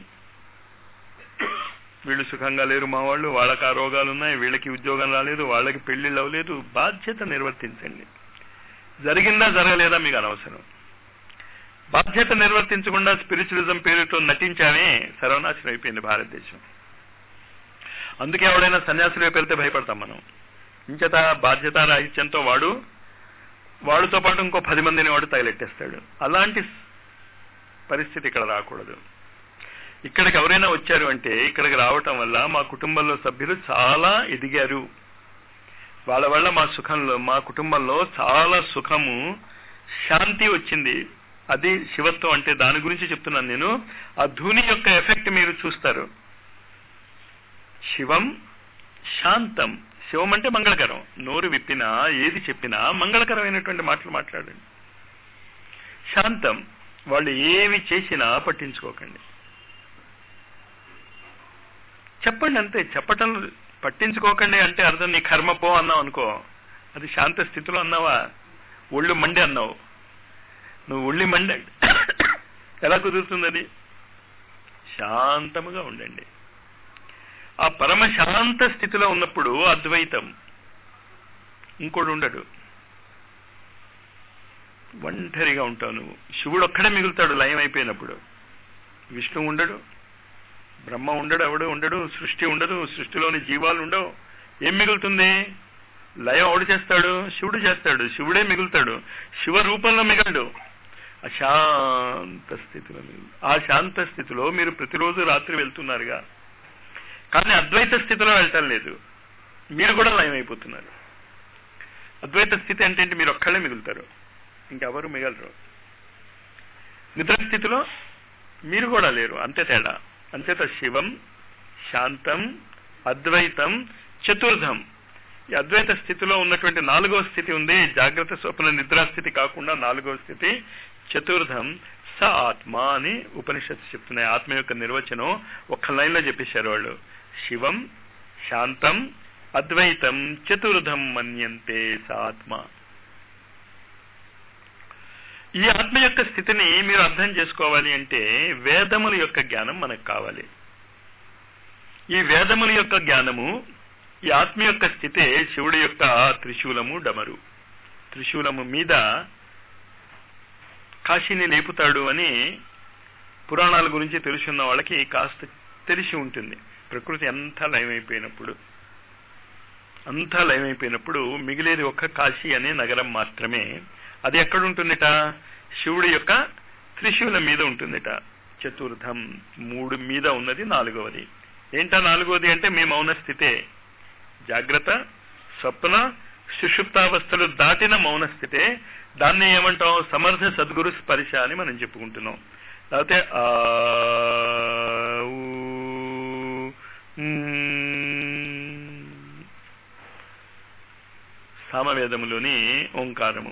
వీళ్ళు సుఖంగా లేరు మా వాళ్ళు వాళ్ళకి ఆ రోగాలు ఉన్నాయి వీళ్ళకి ఉద్యోగం రాలేదు వాళ్ళకి పెళ్లిళ్ళు అవ్వలేదు బాధ్యత నిర్వర్తించండి జరిగిందా జరగలేదా మీకు అనవసరం బాధ్యత నిర్వర్తించకుండా స్పిరిచువలిజం పేరుతో నటించామే సర్వనాశనం అయిపోయింది భారతదేశం అందుకే ఎవడైనా సన్యాసులు పెడితే భయపడతాం మనం ఇంచేత బాధ్యత రాహిత్యంతో వాడు వాడితో పాటు ఇంకో పది మందిని వాడు తగిలెట్టేస్తాడు అలాంటి పరిస్థితి ఇక్కడ రాకూడదు ఇక్కడికి ఎవరైనా వచ్చారు అంటే ఇక్కడికి రావటం వల్ల మా కుటుంబంలో సభ్యులు చాలా ఎదిగారు వాళ్ళ వల్ల మా సుఖంలో మా కుటుంబంలో చాలా సుఖము శాంతి వచ్చింది అది శివత్వం అంటే దాని గురించి చెప్తున్నాను నేను ఆ ధూని యొక్క ఎఫెక్ట్ మీరు చూస్తారు శివం శాంతం శివం అంటే మంగళకరం నోరు విప్పినా ఏది చెప్పినా మంగళకరమైనటువంటి మాటలు మాట్లాడండి శాంతం వాళ్ళు ఏమి చేసినా పట్టించుకోకండి చెప్పండి అంతే చెప్పటం పట్టించుకోకండి అంటే అర్థం నీ కర్మ పో అన్నావు అనుకో అది శాంత స్థితిలో అన్నావా ఒళ్ళు మండి అన్నావు నువ్వు ఒళ్ళి మండి ఎలా కుదురుతుంది అది శాంతముగా ఉండండి ఆ పరమ శాంత స్థితిలో ఉన్నప్పుడు అద్వైతం ఇంకోడు ఉండడు ఒంటరిగా ఉంటావు నువ్వు శివుడు ఒక్కడే మిగులుతాడు లయం అయిపోయినప్పుడు విష్ణు ఉండడు బ్రహ్మ ఉండడు ఎవడు ఉండడు సృష్టి ఉండదు సృష్టిలోని జీవాలు ఉండవు ఏం మిగులుతుంది లయం ఎవడు చేస్తాడు శివుడు చేస్తాడు శివుడే మిగులుతాడు శివ రూపంలో మిగలడు అశాంత స్థితిలో మిగులు ఆ శాంత స్థితిలో మీరు ప్రతిరోజు రాత్రి వెళ్తున్నారుగా కానీ అద్వైత స్థితిలో వెళ్ళటం లేదు మీరు కూడా లయం అయిపోతున్నారు అద్వైత స్థితి అంటే ఏంటి మీరు ఒక్కళ్ళే మిగులుతారు ఇంకెవరు మిగలరు నిద్ర స్థితిలో మీరు కూడా లేరు అంతే తేడా అంతేత శివం శాంతం అద్వైతం చతుర్థం ఈ అద్వైత స్థితిలో ఉన్నటువంటి నాలుగవ స్థితి ఉంది జాగ్రత్త స్వప్న నిద్రాస్థితి కాకుండా నాలుగవ స్థితి చతుర్థం స ఆత్మ అని ఉపనిషత్తు చెప్తున్నాయి ఆత్మ యొక్క నిర్వచనం ఒక్క లైన్లో చెప్పేశారు వాళ్ళు శివం శాంతం అద్వైతం చతుర్థం మన్యంతే స ఆత్మ ఈ ఆత్మ యొక్క స్థితిని మీరు అర్థం చేసుకోవాలి అంటే వేదముల యొక్క జ్ఞానం మనకు కావాలి ఈ వేదముల యొక్క జ్ఞానము ఈ ఆత్మ యొక్క స్థితే శివుడి యొక్క త్రిశూలము డమరు త్రిశూలము మీద కాశీని లేపుతాడు అని పురాణాల గురించి తెలుసున్న వాళ్ళకి కాస్త తెలిసి ఉంటుంది ప్రకృతి అంతా లయమైపోయినప్పుడు అంతా లయమైపోయినప్పుడు మిగిలేది ఒక్క కాశీ అనే నగరం మాత్రమే అది ఎక్కడ ఉంటుందిట శివుడి యొక్క త్రిశూలం మీద ఉంటుందిట చతుర్థం మూడు మీద ఉన్నది నాలుగవది ఏంటా నాలుగవది అంటే మీ మౌన స్థితే జాగ్రత్త స్వప్న సుషుప్తావస్థలు దాటిన మౌన స్థితే దాన్ని ఏమంటాం సమర్థ సద్గురు స్పర్శ అని మనం చెప్పుకుంటున్నాం లేకపోతే ఆ ఊ, మ్. సామవేదములోని ఓంకారము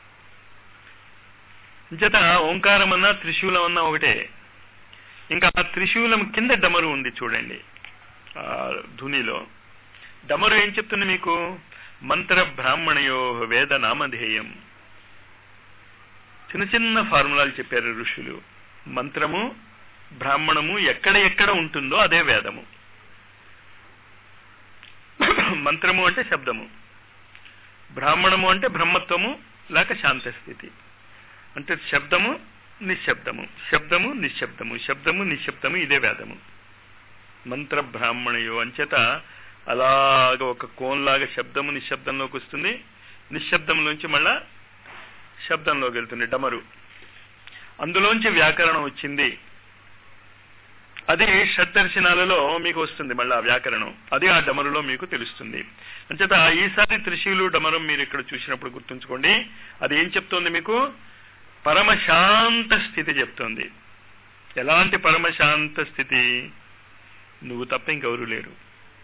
చేత ఓంకారం అన్నా త్రిశూలం అన్నా ఒకటే ఇంకా ఆ త్రిశూలం కింద డమరు ఉంది చూడండి ఆ ధునిలో డమరు ఏం చెప్తుంది మీకు మంత్ర బ్రాహ్మణయో వేద నామధేయం చిన్న చిన్న ఫార్ములాలు చెప్పారు ఋషులు మంత్రము బ్రాహ్మణము ఎక్కడ ఎక్కడ ఉంటుందో అదే వేదము మంత్రము అంటే శబ్దము బ్రాహ్మణము అంటే బ్రహ్మత్వము లేక శాంత స్థితి అంటే శబ్దము నిశ్శబ్దము శబ్దము నిశ్శబ్దము శబ్దము నిశ్శబ్దము ఇదే వేదము మంత్ర బ్రాహ్మణయో అంచేత అలాగ ఒక కోన్లాగా శబ్దము నిశ్శబ్దంలోకి వస్తుంది నిశ్శబ్దంలోంచి మళ్ళా శబ్దంలోకి వెళ్తుంది డమరు అందులోంచి వ్యాకరణం వచ్చింది అది షడ్దర్శనాలలో మీకు వస్తుంది మళ్ళీ ఆ వ్యాకరణం అది ఆ డమరులో మీకు తెలుస్తుంది అంచేత ఈసారి త్రిశూలు డమరం మీరు ఇక్కడ చూసినప్పుడు గుర్తుంచుకోండి అది ఏం చెప్తోంది మీకు పరమశాంత స్థితి చెప్తోంది ఎలాంటి పరమశాంత స్థితి నువ్వు తప్ప ఇంకెవరూ లేరు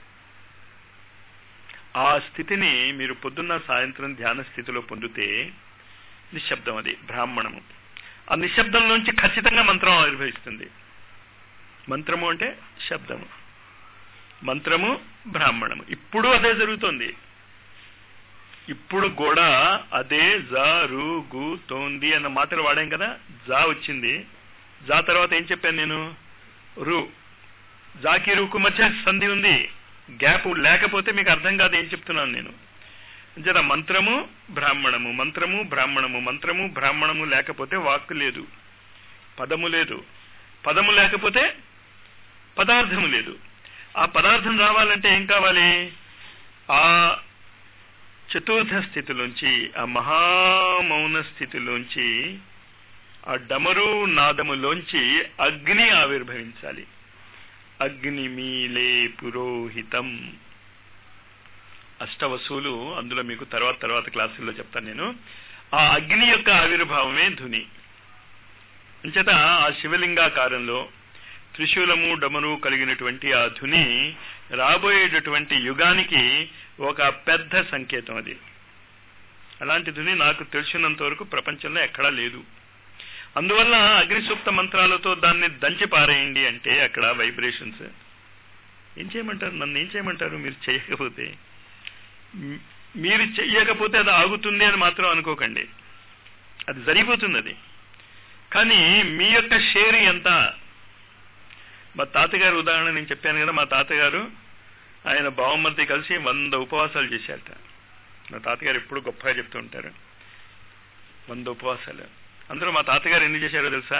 ఆ స్థితిని మీరు పొద్దున్న సాయంత్రం ధ్యాన స్థితిలో పొందితే నిశ్శబ్దం అది బ్రాహ్మణము ఆ నిశ్శబ్దంలోంచి ఖచ్చితంగా మంత్రం ఆవిర్భవిస్తుంది మంత్రము అంటే శబ్దము మంత్రము బ్రాహ్మణము ఇప్పుడు అదే జరుగుతోంది ఇప్పుడు కూడా అదే జా రు గు తోంది అన్న మాటలు వాడాం కదా జా వచ్చింది జా తర్వాత ఏం చెప్పాను నేను రు జాకి రుకు మధ్య సంధి ఉంది గ్యాప్ లేకపోతే మీకు అర్థం కాదు ఏం చెప్తున్నాను నేను జర మంత్రము బ్రాహ్మణము మంత్రము బ్రాహ్మణము మంత్రము బ్రాహ్మణము లేకపోతే వాక్కు లేదు పదము లేదు పదము లేకపోతే పదార్థము లేదు ఆ పదార్థం రావాలంటే ఏం కావాలి ఆ చతుర్థ స్థితిలోంచి ఆ మహామౌన స్థితిలోంచి ఆ డమరు నాదములోంచి అగ్ని ఆవిర్భవించాలి అగ్ని మీలే పురోహితం అష్టవసువులు అందులో మీకు తర్వాత తర్వాత క్లాసుల్లో చెప్తాను నేను ఆ అగ్ని యొక్క ఆవిర్భావమే ధుని అంచేత ఆ శివలింగాకారంలో త్రిశూలము డమరు కలిగినటువంటి ఆ ధుని రాబోయేటటువంటి యుగానికి ఒక పెద్ద సంకేతం అది అలాంటి ధుని నాకు తెలిసినంత వరకు ప్రపంచంలో ఎక్కడా లేదు అందువల్ల అగ్ని సూక్త మంత్రాలతో దాన్ని దంచి పారేయండి అంటే అక్కడ వైబ్రేషన్స్ ఏం చేయమంటారు నన్ను ఏం చేయమంటారు మీరు చేయకపోతే మ్- మీరు చెయ్యకపోతే అది ఆగుతుంది అని మాత్రం అనుకోకండి అది జరిగిపోతుంది అది కానీ మీ యొక్క షేర్ ఎంత మా తాతగారు ఉదాహరణ నేను చెప్పాను కదా మా తాతగారు ఆయన బావమర్ది కలిసి వంద ఉపవాసాలు చేశారట మా తాతగారు ఎప్పుడు గొప్పగా చెప్తూ ఉంటారు వంద ఉపవాసాలు అందులో మా తాతగారు ఎన్ని చేశారో తెలుసా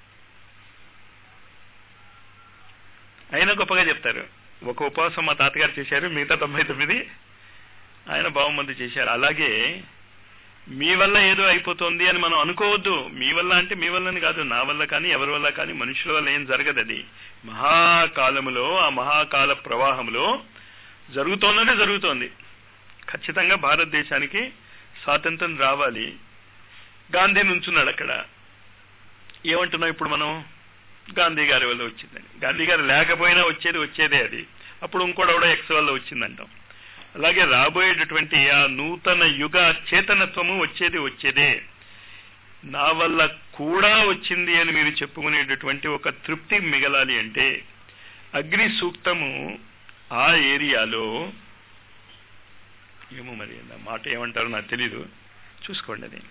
అయినా గొప్పగా చెప్తారు ఒక ఉపవాసం మా తాతగారు చేశారు మిగతా తొంభై తొమ్మిది ఆయన బావమంది చేశారు అలాగే మీ వల్ల ఏదో అయిపోతుంది అని మనం అనుకోవద్దు మీ వల్ల అంటే మీ వల్లని కాదు నా వల్ల కానీ ఎవరి వల్ల కానీ మనుషుల వల్ల ఏం జరగదు అది మహాకాలములో ఆ మహాకాల ప్రవాహంలో జరుగుతోందంటే జరుగుతోంది ఖచ్చితంగా భారతదేశానికి స్వాతంత్రం రావాలి గాంధీ నుంచున్నాడు అక్కడ ఏమంటున్నాం ఇప్పుడు మనం గాంధీ గారి వల్ల వచ్చిందని గాంధీ గారు లేకపోయినా వచ్చేది వచ్చేదే అది అప్పుడు ఇంకోడెవడో ఎక్స్ వల్ల వచ్చిందంటాం అలాగే రాబోయేటటువంటి ఆ నూతన యుగ చేతనత్వము వచ్చేది వచ్చేదే నా వల్ల కూడా వచ్చింది అని మీరు చెప్పుకునేటటువంటి ఒక తృప్తి మిగలాలి అంటే అగ్ని సూక్తము ఆ ఏరియాలో ఏమో మరి నా మాట ఏమంటారో నాకు తెలీదు చూసుకోండి అది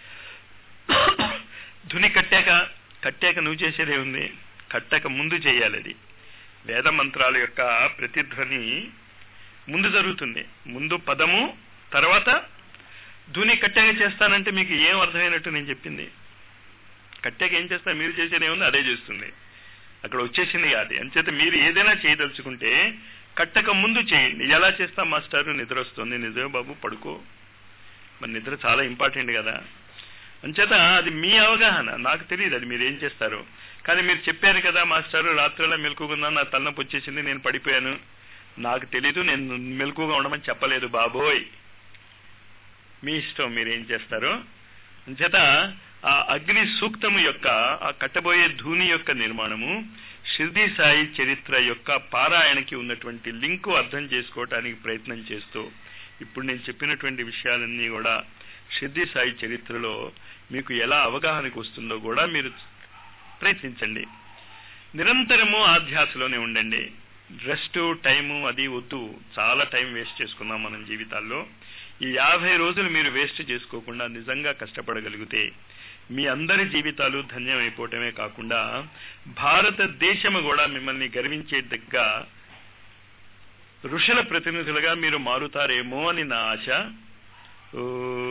ధుని కట్టాక కట్టాక నువ్వు చేసేదే ఉంది కట్టక ముందు చేయాలి అది వేద మంత్రాల యొక్క ప్రతిధ్వని ముందు జరుగుతుంది ముందు పదము తర్వాత ధుని కట్టాక చేస్తానంటే మీకు ఏం అర్థమైనట్టు నేను చెప్పింది కట్టాక ఏం చేస్తా మీరు చేసేది ఏముంది అదే చేస్తుంది అక్కడ వచ్చేసింది కాదు అంచేత మీరు ఏదైనా చేయదలుచుకుంటే కట్టక ముందు చేయండి ఎలా చేస్తా మాస్టారు నిద్ర వస్తుంది నిజమే బాబు పడుకో మరి నిద్ర చాలా ఇంపార్టెంట్ కదా అంచేత అది మీ అవగాహన నాకు తెలియదు అది మీరు ఏం చేస్తారు కానీ మీరు చెప్పారు కదా మాస్టారు రాత్రిలో మెలకుకున్నా నా తలనొప్పి వచ్చేసింది నేను పడిపోయాను నాకు తెలీదు నేను మెలకుగా ఉండమని చెప్పలేదు బాబోయ్ మీ ఇష్టం మీరు ఏం చేస్తారో అంచేత ఆ అగ్ని సూక్తము యొక్క ఆ కట్టబోయే ధూని యొక్క నిర్మాణము షిర్దీ సాయి చరిత్ర యొక్క పారాయణకి ఉన్నటువంటి లింకు అర్థం చేసుకోవటానికి ప్రయత్నం చేస్తూ ఇప్పుడు నేను చెప్పినటువంటి విషయాలన్నీ కూడా షిర్దీ సాయి చరిత్రలో మీకు ఎలా అవగాహనకు వస్తుందో కూడా మీరు ప్రయత్నించండి నిరంతరము ఆధ్యాసలోనే ఉండండి రెస్ట్ టైము అది వద్దు చాలా టైం వేస్ట్ చేసుకున్నాం మనం జీవితాల్లో ఈ యాభై రోజులు మీరు వేస్ట్ చేసుకోకుండా నిజంగా కష్టపడగలిగితే మీ అందరి జీవితాలు ధన్యమైపోవటమే కాకుండా భారతదేశము కూడా మిమ్మల్ని గర్వించేట్టుగా ఋషుల ప్రతినిధులుగా మీరు మారుతారేమో అని నా ఆశ ఓ